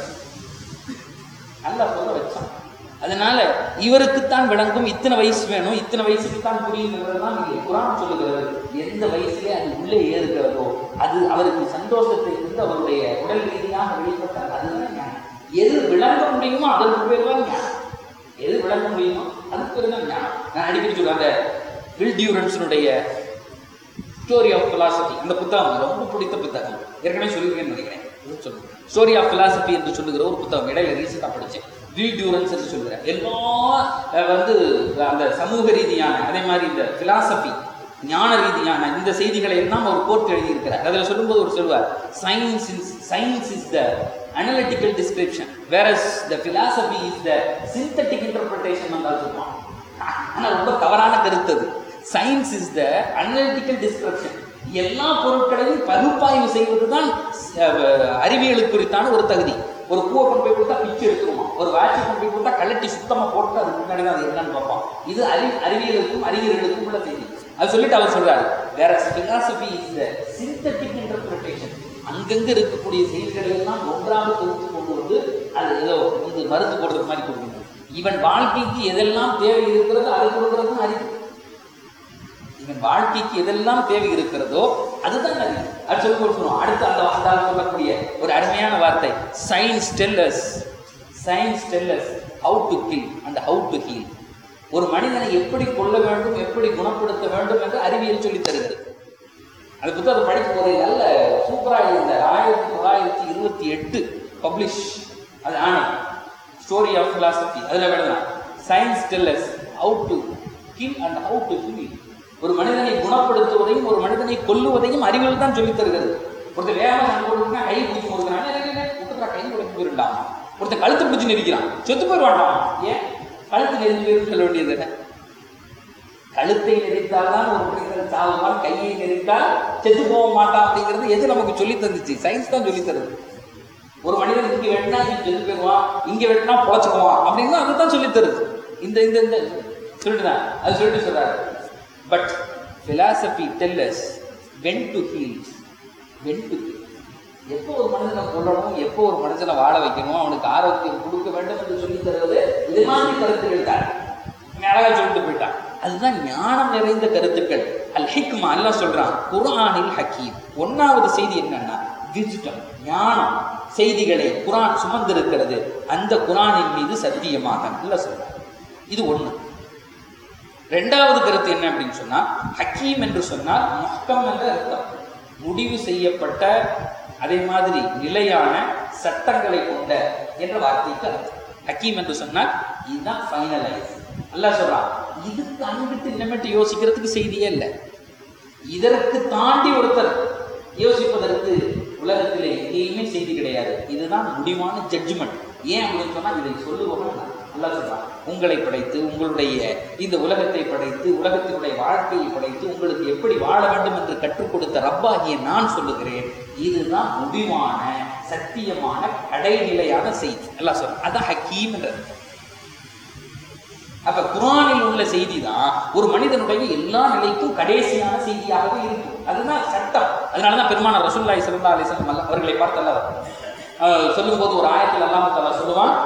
நல்லா சொல்ல வச்சான் அதனால இவருக்குத்தான் விளங்கும் இத்தனை வயசு வேணும் இத்தனை வயசுக்கு தான் புரியுங்கிறதுலாம் இல்லை குரான் சொல்லுகிறது எந்த வயசுலே அது உள்ளே ஏறுகிறதோ அது அவருக்கு சந்தோஷத்தை இருந்து அவருடைய உடல் ரீதியாக வெளிப்பட்டால் அதுதான் ஞானம் எது விளங்க முடியுமோ அதற்கு பேர் தான் ஞானம் எது விளங்க முடியுமோ அதுக்கு பேர் தான் ஞானம் நான் அடிக்கடி சொல்லுவேன் அந்த வில் டியூரன்ஸினுடைய ஸ்டோரி ஆஃப் philosophy அந்த புத்தகம் எனக்கு ரொம்ப பிடித்த புத்தகம் ஏற்கனவே சொல்லியிருக்கேன்னு நினைக்கிறேன் சொல்லுங்க ஸ்டோரி ஆஃப் philosophy என்று சொல்லுகிற ஒரு புத்தகம் இடையில ரீசெண்டாக படித்தேன் வில் டியூரன்ஸ் என்று சொல்கிறேன் எல்லா அஹ், வந்து அந்த சமூக ரீதியான அதே மாதிரி இந்த philosophy ஞான ரீதியான இந்த செய்திகளை எல்லாம் அவர் கோர்த்து எழுதியிருக்கிறார் அதில் சொல்லும்போது ஒரு சொல்வார் science is science is the analytical description வேற the philosophy is the synthetic interpretation வந்தால் சொல்லுவான் ஆனா ரொம்ப தவறான கருத்து அது science is the analytical description எல்லா பொருட்களையும் பகுப்பாய்வு செய்வது தான் அறிவியலுக்கு குறித்தான ஒரு தகுதி ஒரு பூவை கொண்டு போய் கொடுத்தா பிச்சு எடுத்துருமா ஒரு வாட்சை கொண்டு போய் கொடுத்தா கலட்டி சுத்தமா போட்டு அதுக்கு முன்னாடி தான் அது என்னன்னு பார்ப்போம் இது அறி அறிவியலுக்கும் அறிஞர்களுக்கும் உள்ள செய்தி அது சொல்லிட்டு அவர் சொல்றாரு வேற philosophy is the synthetic interpretation அங்கங்க இருக்கக்கூடிய செய்திகளை எல்லாம் ஒன்றாக தொகுத்து கொண்டு வந்து அது ஏதோ வந்து மருந்து போடுறது மாதிரி கொடுக்கணும் இவன் வாழ்க்கைக்கு எதெல்லாம் தேவை இருக்கிறதோ அதை கொடுக்கறதும் அறிவு இவன் வாழ்க்கைக்கு எதெல்லாம் தேவை இருக்கிறதோ அதுதான் அறிவு அது சொல்லி கொடுக்கணும் அடுத்து அந்த அந்த ஆள் சொல்லக்கூடிய ஒரு அருமையான வார்த்தை science tells science tells how to kill அந்த ஹவு டு ஹீல் ஒரு மனிதனை எப்படி கொல்ல வேண்டும் எப்படி குணப்படுத்த வேண்டும் என்று அறிவியல் சொல்லித் தருகிறது அது புத்தகத்தை படிக்கும் போது நல்ல சூப்பரா எழுதினார் ஆயிரத்தி தொள்ளாயிரத்தி இருபத்தி எட்டு பப்ளிஷ் அது ஆனே ஸ்டோரி ஆஃப் philosophy அதுல எழுதுறான் science tells how to kill and how to kill ஒரு மனிதனை குணப்படுத்துவதையும் ஒரு மனிதனை கொல்லுவதையும் அறிவியல் தான் சொல்லித் தருகிறது ஒருத்தர் வேகமாக சண்டை போடுறதுனா கை பிடிச்சி கொடுக்குறான் ஒருத்தர் கை உடைச்சு போயிருண்டான் ஒருத்தர் கழுத்து பிடிச்சி நெரிக்கிறான் செத்து போயிடுவான்டான் ஏன் கழுத்து நெரிஞ்சு போயிருந்து சொல்ல வேண்டியது என்ன கழுத்தை நெரித்தால் தான் ஒரு மனிதன் சாவுவான் கையை நெரித்தால் செத்து போக மாட்டான் அப்படிங்கிறது எது நமக்கு சொல்லி தந்துச்சு சயின்ஸ் தான் சொல்லி தருது ஒரு மனிதன் இங்க வெட்டினா இங்க செத்து போயிடுவான் இங்க வெட்டினா பொழைச்சுக்குவான் அப்படின்னு அதுதான் சொல்லி தருது இந்த இந்த இந்த சொல்லிட்டுதான் அது சொல்லிட்டு சொல்றாரு but philosophy tell us when to heal when to kill எப்போ ஒரு மனிதனை கொல்லணும் எப்போ ஒரு மனிதனை வாழ வைக்கணும் அவனுக்கு ஆரோக்கியம் கொடுக்க வேண்டும் என்று சொல்லி தருவது இது மாதிரி கருத்துக்கள் தான் அழகா சொல்லிட்டு போயிட்டான் அதுதான் ஞானம் நிறைந்த கருத்துக்கள் அல் ஹிக்மா அல்லாஹ் சொல்றான் குர்ஆனில் ஹக்கீம் ஒன்னாவது செய்தி என்னன்னா விஜிடம் ஞானம் செய்திகளை குரான் சுமந்திருக்கிறது அந்த குரானின் மீது சத்தியமாக அல்லாஹ் சொல்றான் இது ஒண்ணு ரெண்டாவது கருத்து என்ன அப்படின்னு சொன்னா ஹக்கீம் என்று சொன்னால் முஹ்கம் என்ற அர்த்தம் முடிவு செய்யப்பட்ட அதே மாதிரி நிலையான சட்டங்களை கொண்ட என்ற வார்த்தைக்கு அர்த்தம் ஹக்கீம் என்று சொன்னால் இதுதான் ஃபைனலைஸ் அல்லாஹ் சொல்றான் இதுக்கு அங்கிட்டு இனிமேட்டு யோசிக்கிறதுக்கு செய்தியே இல்லை இதற்கு தாண்டி ஒருத்தர் யோசிப்பதற்கு உலகத்திலே எங்கேயுமே செய்தி கிடையாது இதுதான் முடிவான ஜட்ஜ்மெண்ட் ஏன் அப்படின்னு சொன்னா இதை சொல்லுபவன் நான். அல்லாஹ் சொல்றான் உங்களை படைத்து உங்களுடைய இந்த உலகத்தை படைத்து உலகத்தினுடைய வாழ்க்கையை படைத்து உங்களுக்கு எப்படி வாழ வேண்டும் என்று கற்றுக் கொடுத்த ரப்பாகிய நான் சொல்லுகிறேன் இதுதான் முடிவான சத்தியமான கடைநிலையான செய்தி அல்லாஹ் சொல்றான் அதான் ஹக்கீம்ன்றது அப்ப குர்ஆனில் உள்ள செய்தி தான் ஒரு மனிதனுடைய எல்லா நிலைக்கும் கடைசியான செய்தியாகவே இருக்கு அதுதான் சட்டம் அதனாலதான் பெருமான ரசூல்லாய் சிறந்தா அலிசல்லம் அல்ல அவர்களை பார்த்து அல்ல சொல்லும் போது ஒரு ஆயத்தில் அல்லாம தலா சொல்லுவான்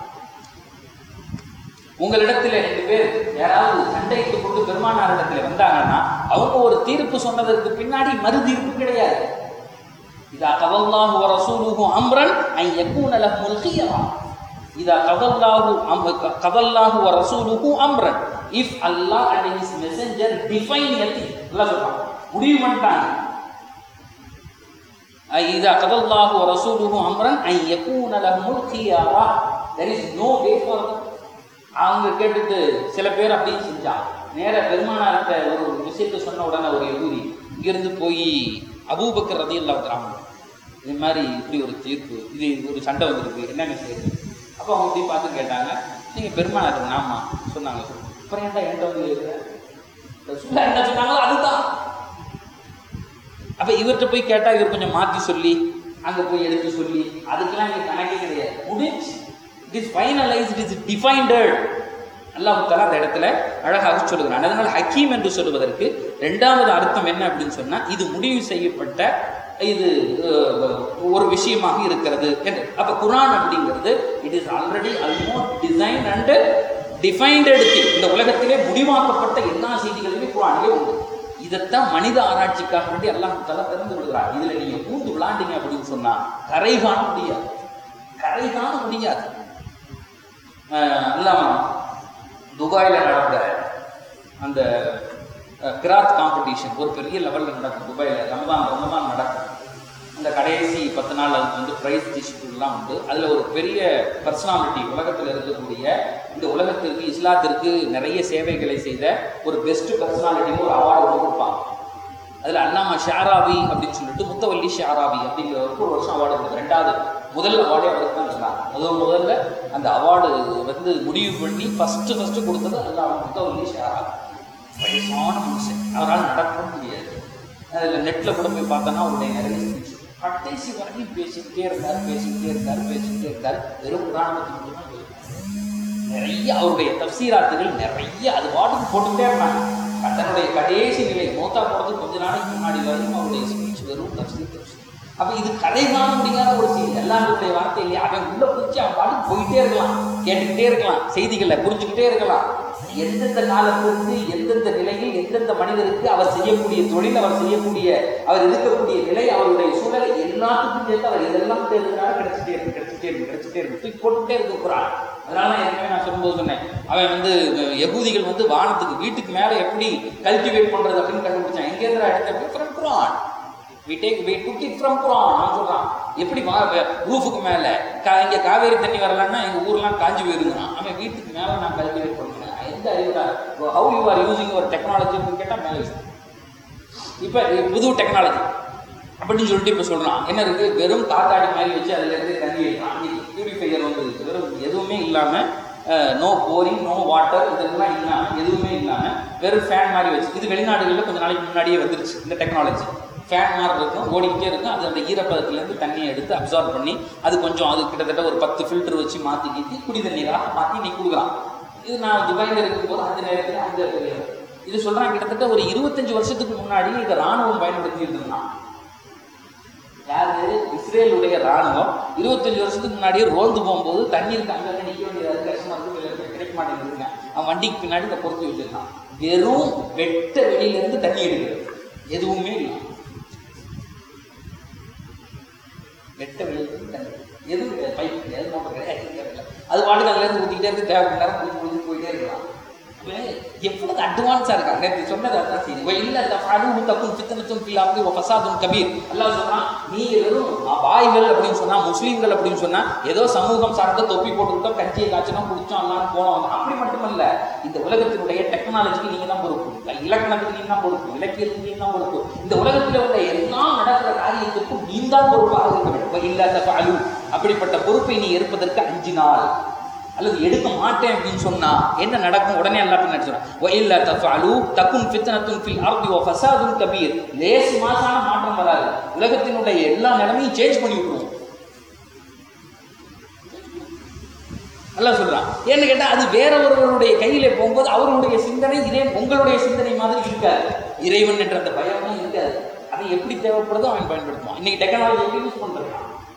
உங்களிடத்துல ரெண்டு பேர் யாராவது சண்டைக்கு கொண்டு பெருமானாரிடத்துல வந்தாங்கன்னா அவங்க ஒரு தீர்ப்பு சொன்னதற்கு பின்னாடி மறு தீர்ப்பு கிடையாது இதா கவல்லாஹு வ ரசூலுஹு அம்ரன் ஐ யகூன லஹுல் கியரா இதா கவல்லாஹு அம் கவல்லாஹு வ ரசூலுஹு அம்ரன் if Allah and his messenger define எத்தி அல்லாஹ் சொல்றான் முடிவு பண்ணிட்டாங்க இதா கவல்லாஹு வ ரசூலுஹு அம்ரன் ஐ யகூன லஹுல் கியரா there is no way for them அவங்க கேட்டுட்டு சில பேர் அப்படியே செஞ்சான் நேர பெருமானார்கிட்ட ஒரு விஷயத்தை சொன்ன உடனே ஒரு யகூதி இங்கிருந்து போய் அபூபக்கர் ரதி அல்லா கிராமம் இது மாதிரி இப்படி ஒரு தீர்ப்பு இது ஒரு சண்டை வந்திருக்கு என்னங்க செய்யுது அப்போ அவங்க இப்படி பார்த்து கேட்டாங்க நீங்கள் பெருமானார் ஆமா சொன்னாங்க அப்புறம் ஏன்டா என்கிட்ட வந்து கேட்குற ரசூலுல்லாஹ் என்ன சொன்னாங்களோ அதுதான் அப்ப இவர்கிட்ட போய் கேட்டா இவர் கொஞ்சம் மாத்தி சொல்லி அங்க போய் எடுத்து சொல்லி அதுக்கெல்லாம் இங்க கணக்கே கிடையாது முடிஞ்சு it is finalise it is defined Allah தலா அந்த இடத்துல அழகாக சொல்லுகிறான் அதனால ஹக்கீம் என்று சொல்லுவதற்கு ரெண்டாவது அர்த்தம் என்ன அப்படின்னு சொன்னா இது முடிவு செய்யப்பட்ட இது அஹ், ஒரு விஷயமாக இருக்கிறது என்று அப்ப குரான் அப்படிங்கிறது it is already almost design and defined இந்த உலகத்திலே முடிவாக்கப்பட்ட எல்லா செய்திகளுமே குரானிலே உண்டு இதைத்தான் மனித ஆராய்ச்சிக்காக வேண்டி அல்லாஹ் தலா திறந்து விடுகிறார் இதுல நீங்க பூந்து விளாண்டீங்க அப்படின்னு சொன்னா கரை காண முடியாது கரை காண முடியாது அஹ் அல்லாம துபாயில நடந்த அந்த கிராத் காம்படிஷன் ஒரு பெரிய லெவலில் நடக்கும் துபாயில் ரமதான் ரமதான் நடக்கும் அந்த கடைசி பத்து நாள் அதுக்கு வந்து ப்ரைஸ் டிஸ்ட்ரிபியூட்லாம் உண்டு அதில் ஒரு பெரிய பர்சனாலிட்டி உலகத்தில் இருக்கக்கூடிய இந்த உலகத்திற்கு இஸ்லாத்திற்கு நிறைய சேவைகளை செய்த ஒரு பெஸ்ட் பர்சனாலிட்டின்னு ஒரு அவார்டு ஒன்று கொடுப்பாங்க அதில் அல்லாமா ஷாராவி அப்படின்னு சொல்லிட்டு முத்தவல்லி ஷாராவி அப்படிங்கிறவருக்கு ஒரு வருஷம் அவார்டு கொடுத்து ரெண்டாவது முதல் அவார்டே அவருக்கு தான் இருந்தாங்க அதுவும் முதல்ல அந்த அவார்டு வந்து முடிவு பண்ணி ஃபஸ்ட்டு ஃபஸ்ட்டு கொடுத்தது அல்லாமா முத்தவல்லி ஷாராவி வயசான மனுஷன் அவரால் நடக்க முடியாது அதில் நெட்டில் கூட போய் பார்த்தோன்னா அவருடைய நிறைய speech. கடைசி வரைக்கும் பேசிக்கிட்டே இருந்தார் பேசிக்கிட்டே இருந்தார் பேசிக்கிட்டே இருந்தார் வெறும் புராணத்தை மட்டும் தான் பேசினார். நிறைய அவருடைய தப்சீராத்துகள் நிறைய அது பாட்டுக்கு போட்டுக்கிட்டே இருந்தாங்க தன்னுடைய கடைசி நிலை மூத்தா போறதுக்கு கொஞ்ச நாளைக்கு முன்னாடி வரைக்கும் அவருடைய ஸ்பீச் வெறும் தப்சீர் தப்சீர் அப்ப இது கதை காண முடியாத ஒரு செய்தி எல்லாருடைய வார்த்தை இல்லையா அவன் உள்ள புடிச்சு அவன் பாட்டுக்கு போயிட்டே இருக்கலாம் கேட்டுக்கிட்டே இருக்கலாம் செய்திகளை புரிஞ்சுக்கிட்டே இருக்கலாம் எந்தெந்த காலத்திற்கு எந்தெந்த நிலையில் எந்தெந்த மனிதருக்கு அவர் செய்யக்கூடிய தொழில் அவர் செய்யக்கூடிய அவர் இருக்கக்கூடிய நிலை அவருடைய சூழலை எல்லாத்துக்கும் சேர்த்து அவர் இதெல்லாம் தேர்ந்தனால கிடைச்சிட்டே இருக்கு கிடைச்சிட்டே இருக்கு கிடைச்சிட்டே இருக்கு தூக்கி போட்டுட்டே இருக்கு குரான் அதனால தான் ஏற்கனவே நான் சொல்லும்போது சொன்னேன் அவன் வந்து அஹ், யகூதிகள் வந்து வானத்துக்கு வீட்டுக்கு மேலே எப்படி கல்டிவேட் பண்றது அப்படின்னு கண்டுபிடிச்சான் எங்க இருந்தா எடுத்த from Quran we take we took it from Quran அவன் சொல்றான் எப்படி ரூஃபுக்கு மேல கா- இங்க காவேரி தண்ணி வரலன்னா எங்க ஊர்லாம் காஞ்சி போயிருந்தான் அவன் வீட்டுக்கு மேல நான் கல்டிவேட் பண்ணுறேன் எந்த அறிவுடா how you are using your டெக்னாலஜின்னு கேட்டா மேலே use பண்ணு. இப்ப இது புது டெக்னாலஜி அப்படின்னு சொல்லிட்டு இப்ப சொல்றான் என்ன இருக்கு வெறும் காத்தாடி மாதிரி வச்சு அதுல இருந்து தண்ணி எடுக்கலாம் பியூரிஃபையர் வந்து இருக்கு. வெறும் எதுவுமே இல்லாம நோ போரிங் நோ வாட்டர் இதெல்லாம் இல்லாம எதுவுமே இல்லாம வெறும் ஃபேன் மாதிரி வச்சு இது வெளிநாடுகளில் கொஞ்ச நாளைக்கு முன்னாடியே வந்துருச்சு இந்த டெக்னாலஜி ஃபேன் மாதிரி இருக்கும் ஓடிக்கிட்டே இருக்கும் அது அந்த ஈரப்பதத்துலேருந்து தண்ணியை எடுத்து அப்சார்ப் பண்ணி அது கொஞ்சம் அது கிட்டத்தட்ட ஒரு பத்து ஃபில்டர் வச்சு மாற்றி கீத்தி குடி தண்ணீராக மாற்றி நீ கொடுக்கலாம் இது நான் துபாயில் இருக்கும்போது அந்த நேரத்தில் அந்த இது சொல்றான் கிட்டத்தட்ட ஒரு இருபத்தஞ்சு வருஷத்துக்கு முன்னாடி இதை ராணுவம் பயன்படுத்திட்டு இருந்தான் யாரு இஸ்ரேலுடைய ராணுவம் இருபத்தஞ்சு வருஷத்துக்கு முன்னாடியே ரோந்து போகும்போது தண்ணீருக்கு அங்கங்க நிற்க வேண்டியது கஷ்டமா இருக்கு வெளியில போய் கிடைக்க மாட்டேங்குதுங்க அவன் வண்டிக்கு பின்னாடி இதை பொறுத்து வச்சிருக்கான் வெறும் வெட்ட வெளியில இருந்து தண்ணி எடுக்கிறது எதுவுமே இல்லை வெட்ட வெளியில இருந்து தண்ணி எதுவும் கிடையாது பைப் கிடையாது மோட்டர் கிடையாது எதுவும் கிடையாது. அது பாட்டுக்கு அதுல இருந்து ஊற்றிக்கிட்டே இருந்து தேவை நேரம் குடிச்சு குடிச்சு போயிட்டே இருக்கலாம் அப்ப எவ்வளவு அட்வான்ஸா இருக்காங்க நேற்று சொன்னது அதான் செய்யுது இல்ல தஃபாலு தக்கும் ஃபித்னத்தும் ஃபில் அர்தி வ ஃபசாதுன் கபீர் அல்லாஹ் சொல்றான் நீங்க வெறும் பாய்கள் அப்படின்னு சொன்னா முஸ்லீம்கள் அப்படின்னு சொன்னா ஏதோ சமூகம் சார்ந்த தொப்பி போட்டுக்கிட்டோம் கஞ்சியை காய்ச்சணும் குடிச்சோம் எல்லாம் போனோம் அப்படி மட்டுமல்ல இந்த உலகத்தினுடைய டெக்னாலஜிக்கு நீங்க தான் பொறுப்பு இலக்கணத்துக்கு நீங்க தான் பொறுப்பு இலக்கியத்துக்கு நீங்க தான் பொறுப்பு இந்த உலகத்தில் உள்ள எல்லாம் நடக்கிற காரியத்துக்கும் நீ தான் பொறுப்பாக இருக்க வேண்டும் இல்ல தஃபாலு அப்படிப்பட்ட பொறுப்பை நீ ஏற்பதற்கு அஞ்சு நாள் அல்லது எடுக்க மாட்டேன் அப்படின்னு சொன்னா என்ன நடக்கும் உடனே எல்லாம் பின்னாடி சொல்றான் வஇல்லா தஃஅலு தகுன் ஃபித்னத்துன் ஃபில் அர்தி வ ஃபசாதுன் கபீர் லேஸ் மாசான மாற்றம் வராது உலகத்தினுடைய எல்லா நிலைமையும் சேஞ்ச் பண்ணி விட்டுருவோம் அல்லாஹ் சொல்றான் ஏன்னு கேட்டா அது வேற ஒருவருடைய கையில போகும்போது அவருடைய சிந்தனை இதே உங்களுடைய சிந்தனை மாதிரி இருக்காது இறைவன் என்ற அந்த பயம்லாம் இருக்காது அதை எப்படி தேவைப்படுதோ அவன் பயன்படுத்துவான் இன்னைக்கு டெக்னாலஜி எப்படி யூஸ் பண்றான்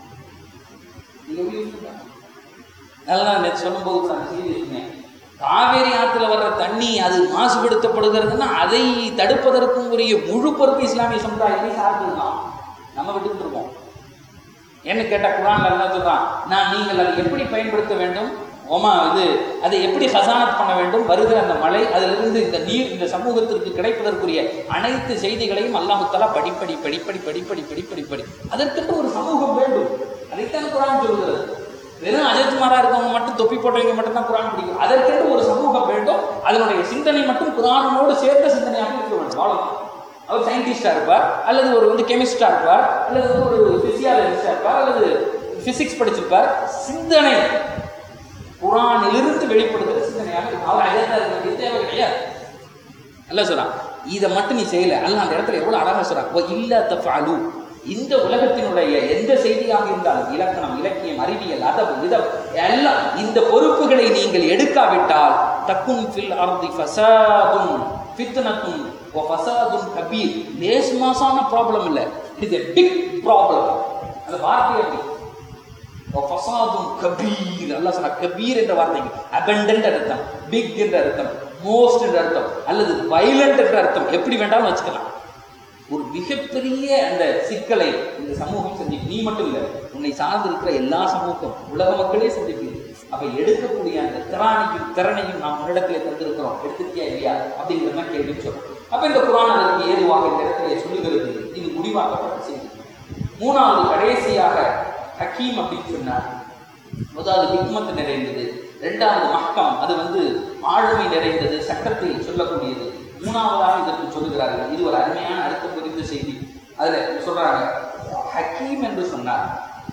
நீங்க எப்படி யூஸ் பண்றாங்க அதெல்லாம் நேற்று சொல்லும்போது கூட நான் செய்தி சொன்னேன் காவேரி ஆற்றுல வர்ற தண்ணி அது மாசுபடுத்தப்படுகிறதுன்னா அதை தடுப்பதற்கும் உரிய முழு பொறுப்பு இஸ்லாமிய சமுதாயத்தை சார்ந்திருந்தான் நம்ம விட்டுக்கிட்டு இருக்கோம் என்ன கேட்டா குரான்ல என்ன சொல்றான் நான் நீங்கள் அதை எப்படி பயன்படுத்த வேண்டும் ஓமா இது அதை எப்படி ஹசானத் பண்ண வேண்டும் வருகிற அந்த மழை அதிலிருந்து இந்த நீர் இந்த சமூகத்திற்கு கிடைப்பதற்குரிய அனைத்து செய்திகளையும் அல்லாஹு தஆலா படிப்படி படிப்படி படிப்படி படிப்படி படி அதற்கென்று ஒரு சமூகம் வேண்டும் அதைத்தான் குரான் சொல்கிறது வெறும் அஜத்மாரா இருக்கவங்க மட்டும் தொப்பி போட்டவங்க மட்டும் தான் குரான் பிடிக்கும் அதற்கென்று ஒரு சமூகம் வேண்டும் அதனுடைய சிந்தனை மட்டும் குரானோடு சேர்ந்த சிந்தனையாக இருக்க வேண்டும் அவ்வளவுதான் அவர் சயின்டிஸ்டா இருப்பார் அல்லது ஒரு வந்து கெமிஸ்டா இருப்பார் அல்லது வந்து ஒரு பிசியாலஜிஸ்டா இருப்பார் அல்லது பிசிக்ஸ் படிச்சிருப்பார் சிந்தனை குரானிலிருந்து வெளிப்படுத்துகிற சிந்தனையாக இருக்கும். அவர் அஜந்தா இருக்க வேண்டிய தேவை கிடையாது அல்ல சொல்றான் இதை மட்டும் நீ செய்யல அல்ல அந்த இடத்துல எவ்வளவு அழகா சொல்றான் "வ இல்லா தஃபாலு இந்த உலகத்தினுடைய எந்த செய்தியாக இருந்தாலும் இலக்கணம் இலக்கியம் அறிவியல் அதவு விதம் எல்லாம் இந்த பொறுப்புகளை நீங்கள் எடுக்காவிட்டால் தக்கும் ஃபில் அர்தி ஃபசாதுன் ஃபித்னத்துன் வ ஃபசாதுன் கபீர் லேஸ் மாசான ப்ராப்ளம் இல்லை இட் இஸ் பிக் ப்ராப்ளம் அந்த வார்த்தை அப்படி ஃபசாதுன் கபீர் அல்லாஹ் சொன்னா கபீர் என்ற வார்த்தைக்கு அபண்டன்ட் அர்த்தம் பிக் என்ற அர்த்தம் மோஸ்ட் என்ற அர்த்தம் அல்லது வைலண்ட் என்ற அர்த்தம் எப்படி வேண்டாலும் வச்சுக்கலாம் ஒரு மிகப்பெரிய அந்த சிக்கலை இந்த சமூகம் சந்திக்கும் நீ மட்டும் இல்லை உன்னை சார்ந்து இருக்கிற எல்லா சமூகம் உலக மக்களே சந்திப்பீங்க அப்ப எடுக்கக்கூடிய அந்த திறானையும் திறனையும் நாம் உன்னிடத்திலே தந்திருக்கிறோம் எடுத்துக்கியா இல்லையா அப்படிங்கிறது தான் கேள்வி சொல்றோம் அப்ப இந்த குரான் அதற்கு ஏதுவாக இந்த இடத்துல சொல்லுகிறது இது முடிவாக்கப்பட்ட செய்தி மூணாவது கடைசியாக ஹக்கீம் அப்படின்னு சொன்னார் முதலாவது ஹிக்மத் நிறைந்தது ரெண்டாவது மக்கம் அது வந்து ஆளுமை நிறைந்தது சட்டத்தை சொல்லக்கூடியது மூணாவதாக இதற்கு சொல்லுகிறார்கள் இது ஒரு அருமையான அர்த்தம் புரிந்த செய்தி அதுல சொல்றாங்க ஹக்கீம் என்று சொன்னார்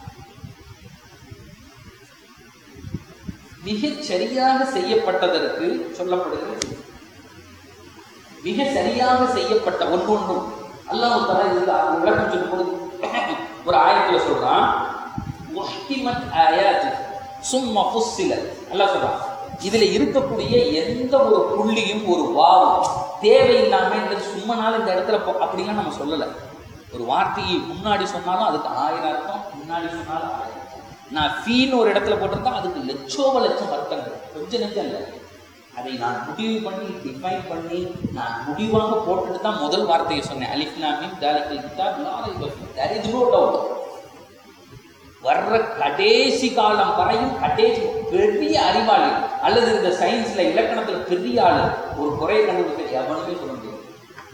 மிகச் சரியாக செய்யப்பட்டதற்கு சொல்லப்படுகிறது செய்தி. மிக சரியாக செய்யப்பட்ட ஒன்றொன்றும் அல்லாஹ் தலா இதுல அவர் விளக்கம் சொல்லும்போது ஒரு ஆயத்துல சொல்றான் உஹ்கிமத் ஆயாத் சும்ம ஃபுஸ்ஸிலத் அல்லாஹ் சொல்றான் இதுல இருக்கக்கூடிய எந்த ஒரு புள்ளியும் ஒரு வாவும் தேவையில்லாம இந்த சும்மனால இந்த இடத்துல போ- அப்படிலாம் நம்ம சொல்லல ஒரு வார்த்தையை முன்னாடி சொன்னாலும் அதுக்கு ஆயிரம் அர்த்தம் முன்னாடி சொன்னாலும் ஆயிரம் அர்த்தம் நான் ஃபீன்னு ஒரு இடத்துல போட்டிருந்தா அதுக்கு லட்சோப லட்சம் அர்த்தங்கள் கொஞ்சம் நெஞ்சம் இல்லை அதை நான் முடிவு பண்ணி டிஃபைன் பண்ணி நான் முடிவாக போட்டுட்டு தான் முதல் வார்த்தையை சொன்னேன் அலிஃப்லாமின் தாலிக்கல் கிதாப் லா ரைப ஃபீ. There is no doubt. வர்ற கடைசி காலம் வரையும் கடைசி பெரிய அறிவாளி அல்லது இந்த சயின்ஸ்ல இலக்கணத்துல பெரிய ஆளு ஒரு குறையை கண்டுபிடிக்க எவனுமே சொல்ல முடியாது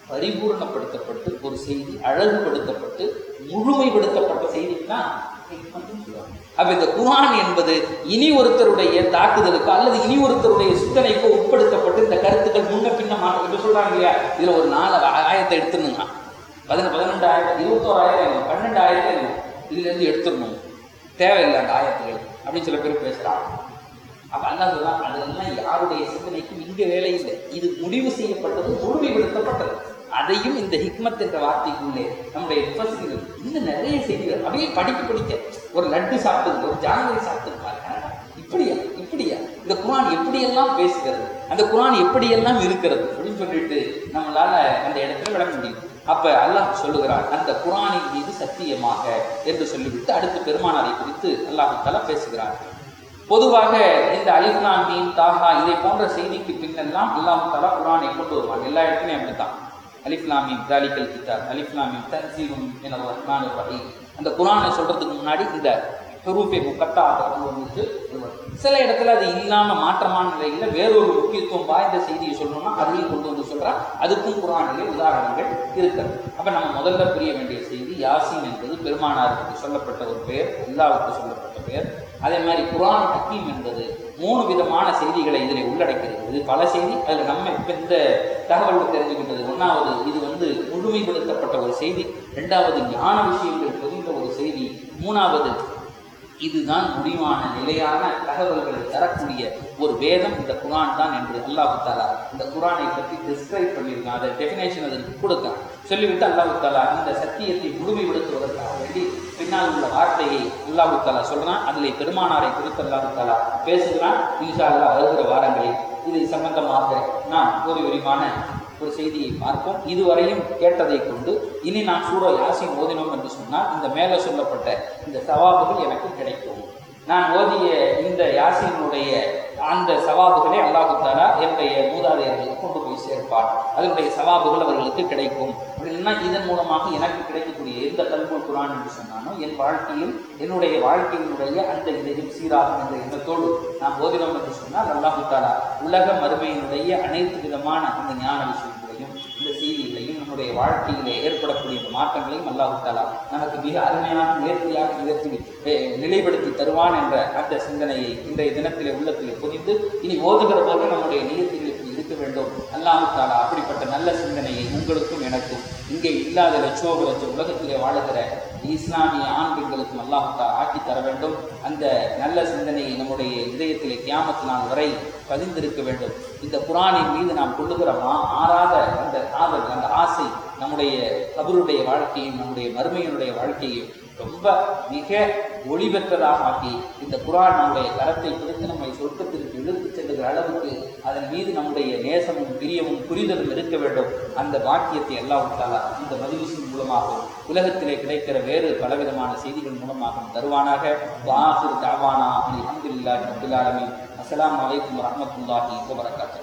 பரிபூர்ணப்படுத்தப்பட்டு ஒரு செய்தி அழகுபடுத்தப்பட்டு முழுமைப்படுத்தப்பட்ட செய்திக்கு தான் ஹிக்மத்துன்னு சொல்லுவாங்க அப்ப இந்த குர்ஆன் என்பது இனி ஒருத்தருடைய தாக்குதலுக்கு அல்லது இனி ஒருத்தருடைய சிந்தனைக்கு உட்படுத்தப்பட்டு இந்த கருத்துக்கள் முன்ன பின்ன மாற்றம் இப்ப சொல்றாங்க இல்லையா இதுல ஒரு நாலு ஆ- ஆயத்தை எடுத்துருந்துங்க பதின பதினெண்டாயிரம் இருபத்தோராயிரம் பன்னெண்டாயிரம் இதுல இருந்து எடுத்துடணும் தேவையில்லை அந்த ஆயத்துகள் அப்படின்னு சில பேர் பேசுறாங்க அப்ப அல்லாஹ் சொல்றான் அதெல்லாம் யாருடைய சிந்தனைக்கும் இங்க வேலை இல்லை இது முடிவு செய்யப்பட்டது முழுமைப்படுத்தப்பட்டது அதையும் இந்த ஹிக்மத் என்ற வார்த்தைக்குள்ளே நம்முடைய முஃபஸ்ஸிர்கள் இன்னும் நிறைய செய்திகள் அப்படியே படிக்க படிக்க ஒரு லட்டு சாப்பிட்டு ஒரு ஜாங்கிரி சாப்பிட்டு பாருங்க இப்படியா இப்படியா இந்த குர்ஆன் எப்படியெல்லாம் பேசுகிறது அந்த குர்ஆன் எப்படியெல்லாம் இருக்கிறது அப்படின்னு சொல்லிட்டு நம்மளால அந்த இடத்துல விளக்க முடியும் அப்ப அல்லாஹ் சொல்லுகிறான் அந்த குர்ஆனின் மீது சத்தியமாக என்று சொல்லிவிட்டு அடுத்து பெருமானாரை குறித்து அல்லாஹ் தஆலா பேசுகிறார் பொதுவாக இந்த அலிஃப்லாம் மீன் தாஹா இதை போன்ற செய்திக்கு பின்னெல்லாம் அல்லாஹ் தலா குரானை கொண்டு வருவான் எல்லா இடத்துலையும் அப்படித்தான் அலிஃப்லாம் மீன் தாலிக்கல் கித்தாப் அலிஃப்லாம் மீன் தன்சீலும் என ரஹ்மான் ரஹீம் அந்த குரானை சொல்றதுக்கு முன்னாடி இந்த ஹுரூஃபே முக்கத்தா வந்துட்டு சில இடத்துல அது இல்லாம மாற்றமான நிலையில வேறொரு முக்கியத்துவம் வாய்ந்த செய்தியை சொல்லணும்னா அதையும் கொண்டு வந்து சொல்றா அதுக்கும் குரானிலே உதாரணங்கள் இருக்கிறது அப்ப நம்ம முதல்ல புரிய வேண்டிய செய்தி யாசீன் என்பது பெருமானாருக்கு சொல்லப்பட்ட ஒரு பெயர் அல்லாவுக்கு சொல்லப்பட்ட பெயர் அதே மாதிரி குர்ஆன் ஹக்கீம் என்பது மூணு விதமான செய்திகளை இதில் உள்ளடக்கிறது இது பல செய்தி அதில் நம்ம இப்போ இந்த தகவல் தெரிஞ்சுக்கிட்டது ஒன்றாவது இது வந்து முழுமைப்படுத்தப்பட்ட ஒரு செய்தி ரெண்டாவது ஞான விஷயங்கள் பொதிந்த ஒரு செய்தி மூணாவது இதுதான் முடிவான நிலையான தகவல்களை தரக்கூடிய ஒரு வேதம் இந்த குரான் தான் என்று அல்லாஹு தாலா இந்த குரானை பற்றி டிஸ்கிரைப் பண்ணியிருக்கான் அதை டெஃபினேஷன் அதற்கு கொடுத்தான் சொல்லிவிட்டு அல்லாஹு தாலா இந்த சத்தியத்தை முழுமைப்படுத்துவதற்காக வேண்டி பின்னால் உள்ள வார்த்தையை அல்லாஹு தாலா சொல்றான் அதில் பெருமானாரை குறித்து அல்லாஹு தாலா பேசுகிறான் இன்ஷா அல்லாஹ் வருகிற வாரங்களில் இது சம்பந்தமாக நாம் ஒரு விரிவான ஒரு செய்தியை பார்ப்போம் இதுவரையும் கேட்டதை கொண்டு இனி நான் சூரா யாசின் ஓதினோம் என்று சொன்னால் இந்த மேலே சொல்லப்பட்ட இந்த சவாபுகள் எனக்கு கிடைக்கும் நான் ஓதிய இந்த யாசினுடைய அந்த சவாபுகளை அல்லாஹு தாலா என்னுடைய மூதாதையர்களுக்கு கொண்டு போய் சேர்ப்பார் அதனுடைய சவாபுகள் அவர்களுக்கு கிடைக்கும் அப்படின்னா இதன் மூலமாக எனக்கு கிடைக்கக்கூடிய எந்த கல்வி குரான் என்று சொன்னானோ என் வாழ்க்கையில் என்னுடைய வாழ்க்கையினுடைய அந்த இதையும் சீராகும் என்ற எண்ணத்தோடு நான் ஓதினோம் என்று சொன்னால் அல்லாஹு தாலா உலக மறுமையினுடைய அனைத்து விதமான அந்த ஞான விஷயங்களையும் இந்த செய்திகளையும் நம்முடைய வாழ்க்கையிலே ஏற்படக்கூடிய இந்த மாற்றங்களையும் அல்லாஹு தாலா நமக்கு மிக அருமையாக நேர்த்தியாக நிகழ்த்தி அஹ், நிலைப்படுத்தி தருவான் என்ற அந்த சிந்தனையை இன்றைய தினத்திலே உள்ளத்திலே புரிந்து இனி ஓதுகிற போது நம்முடைய நியத்திகள் இப்படி இருக்க வேண்டும் அல்லாஹு தாலா அப்படிப்பட்ட நல்ல சிந்தனையை உங்களுக்கும் எனக்கும் இங்கே இல்லாத லட்சோப லட்சம் உலகத்திலே வாழுகிற இஸ்லாமிய ஆண் பெண்களுக்கும் அல்லாஹு தாலா ஆக்கி தர வேண்டும் அந்த நல்ல சிந்தனையை நம்முடைய இதயத்திலே கியாமத்து நாள் வரை பதிந்திருக்க வேண்டும் இந்த குரானின் மீது நாம் கொள்ளுகிற மா ஆறாத அந்த காதல் அந்த ஆசை நம்முடைய கபருடைய வாழ்க்கையும் நம்முடைய மறுமையினுடைய வாழ்க்கையும் ரொம்ப மிக ஒளி பெற்றதாக ஆக்கி இந்த குரான் நம்முடைய கரத்தை பிடித்து நம்மை சொர்க்கத்திற்கு இழுத்துச் செல்லுகிற அளவுக்கு அதன் மீது நம்முடைய நேசமும் பிரியமும் புரிதலும் இருக்க வேண்டும் அந்த பாக்கியத்தை எல்லாம் தாலா இந்த மதிவிசின் மூலமாகவும் உலகத்திலே கிடைக்கிற வேறு பலவிதமான செய்திகள் மூலமாகவும் தருவானாக வாஹிர் தாவானா அல்ஹம்துலில்லாஹி ரப்பில் ஆலமீன் அஸ்ஸலாமு அலைக்கும் வரஹ்மத்துல்லாஹி வபரகாத்துஹு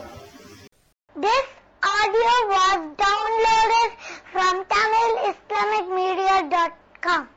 This audio was downloaded from TamilIslamicMedia.com.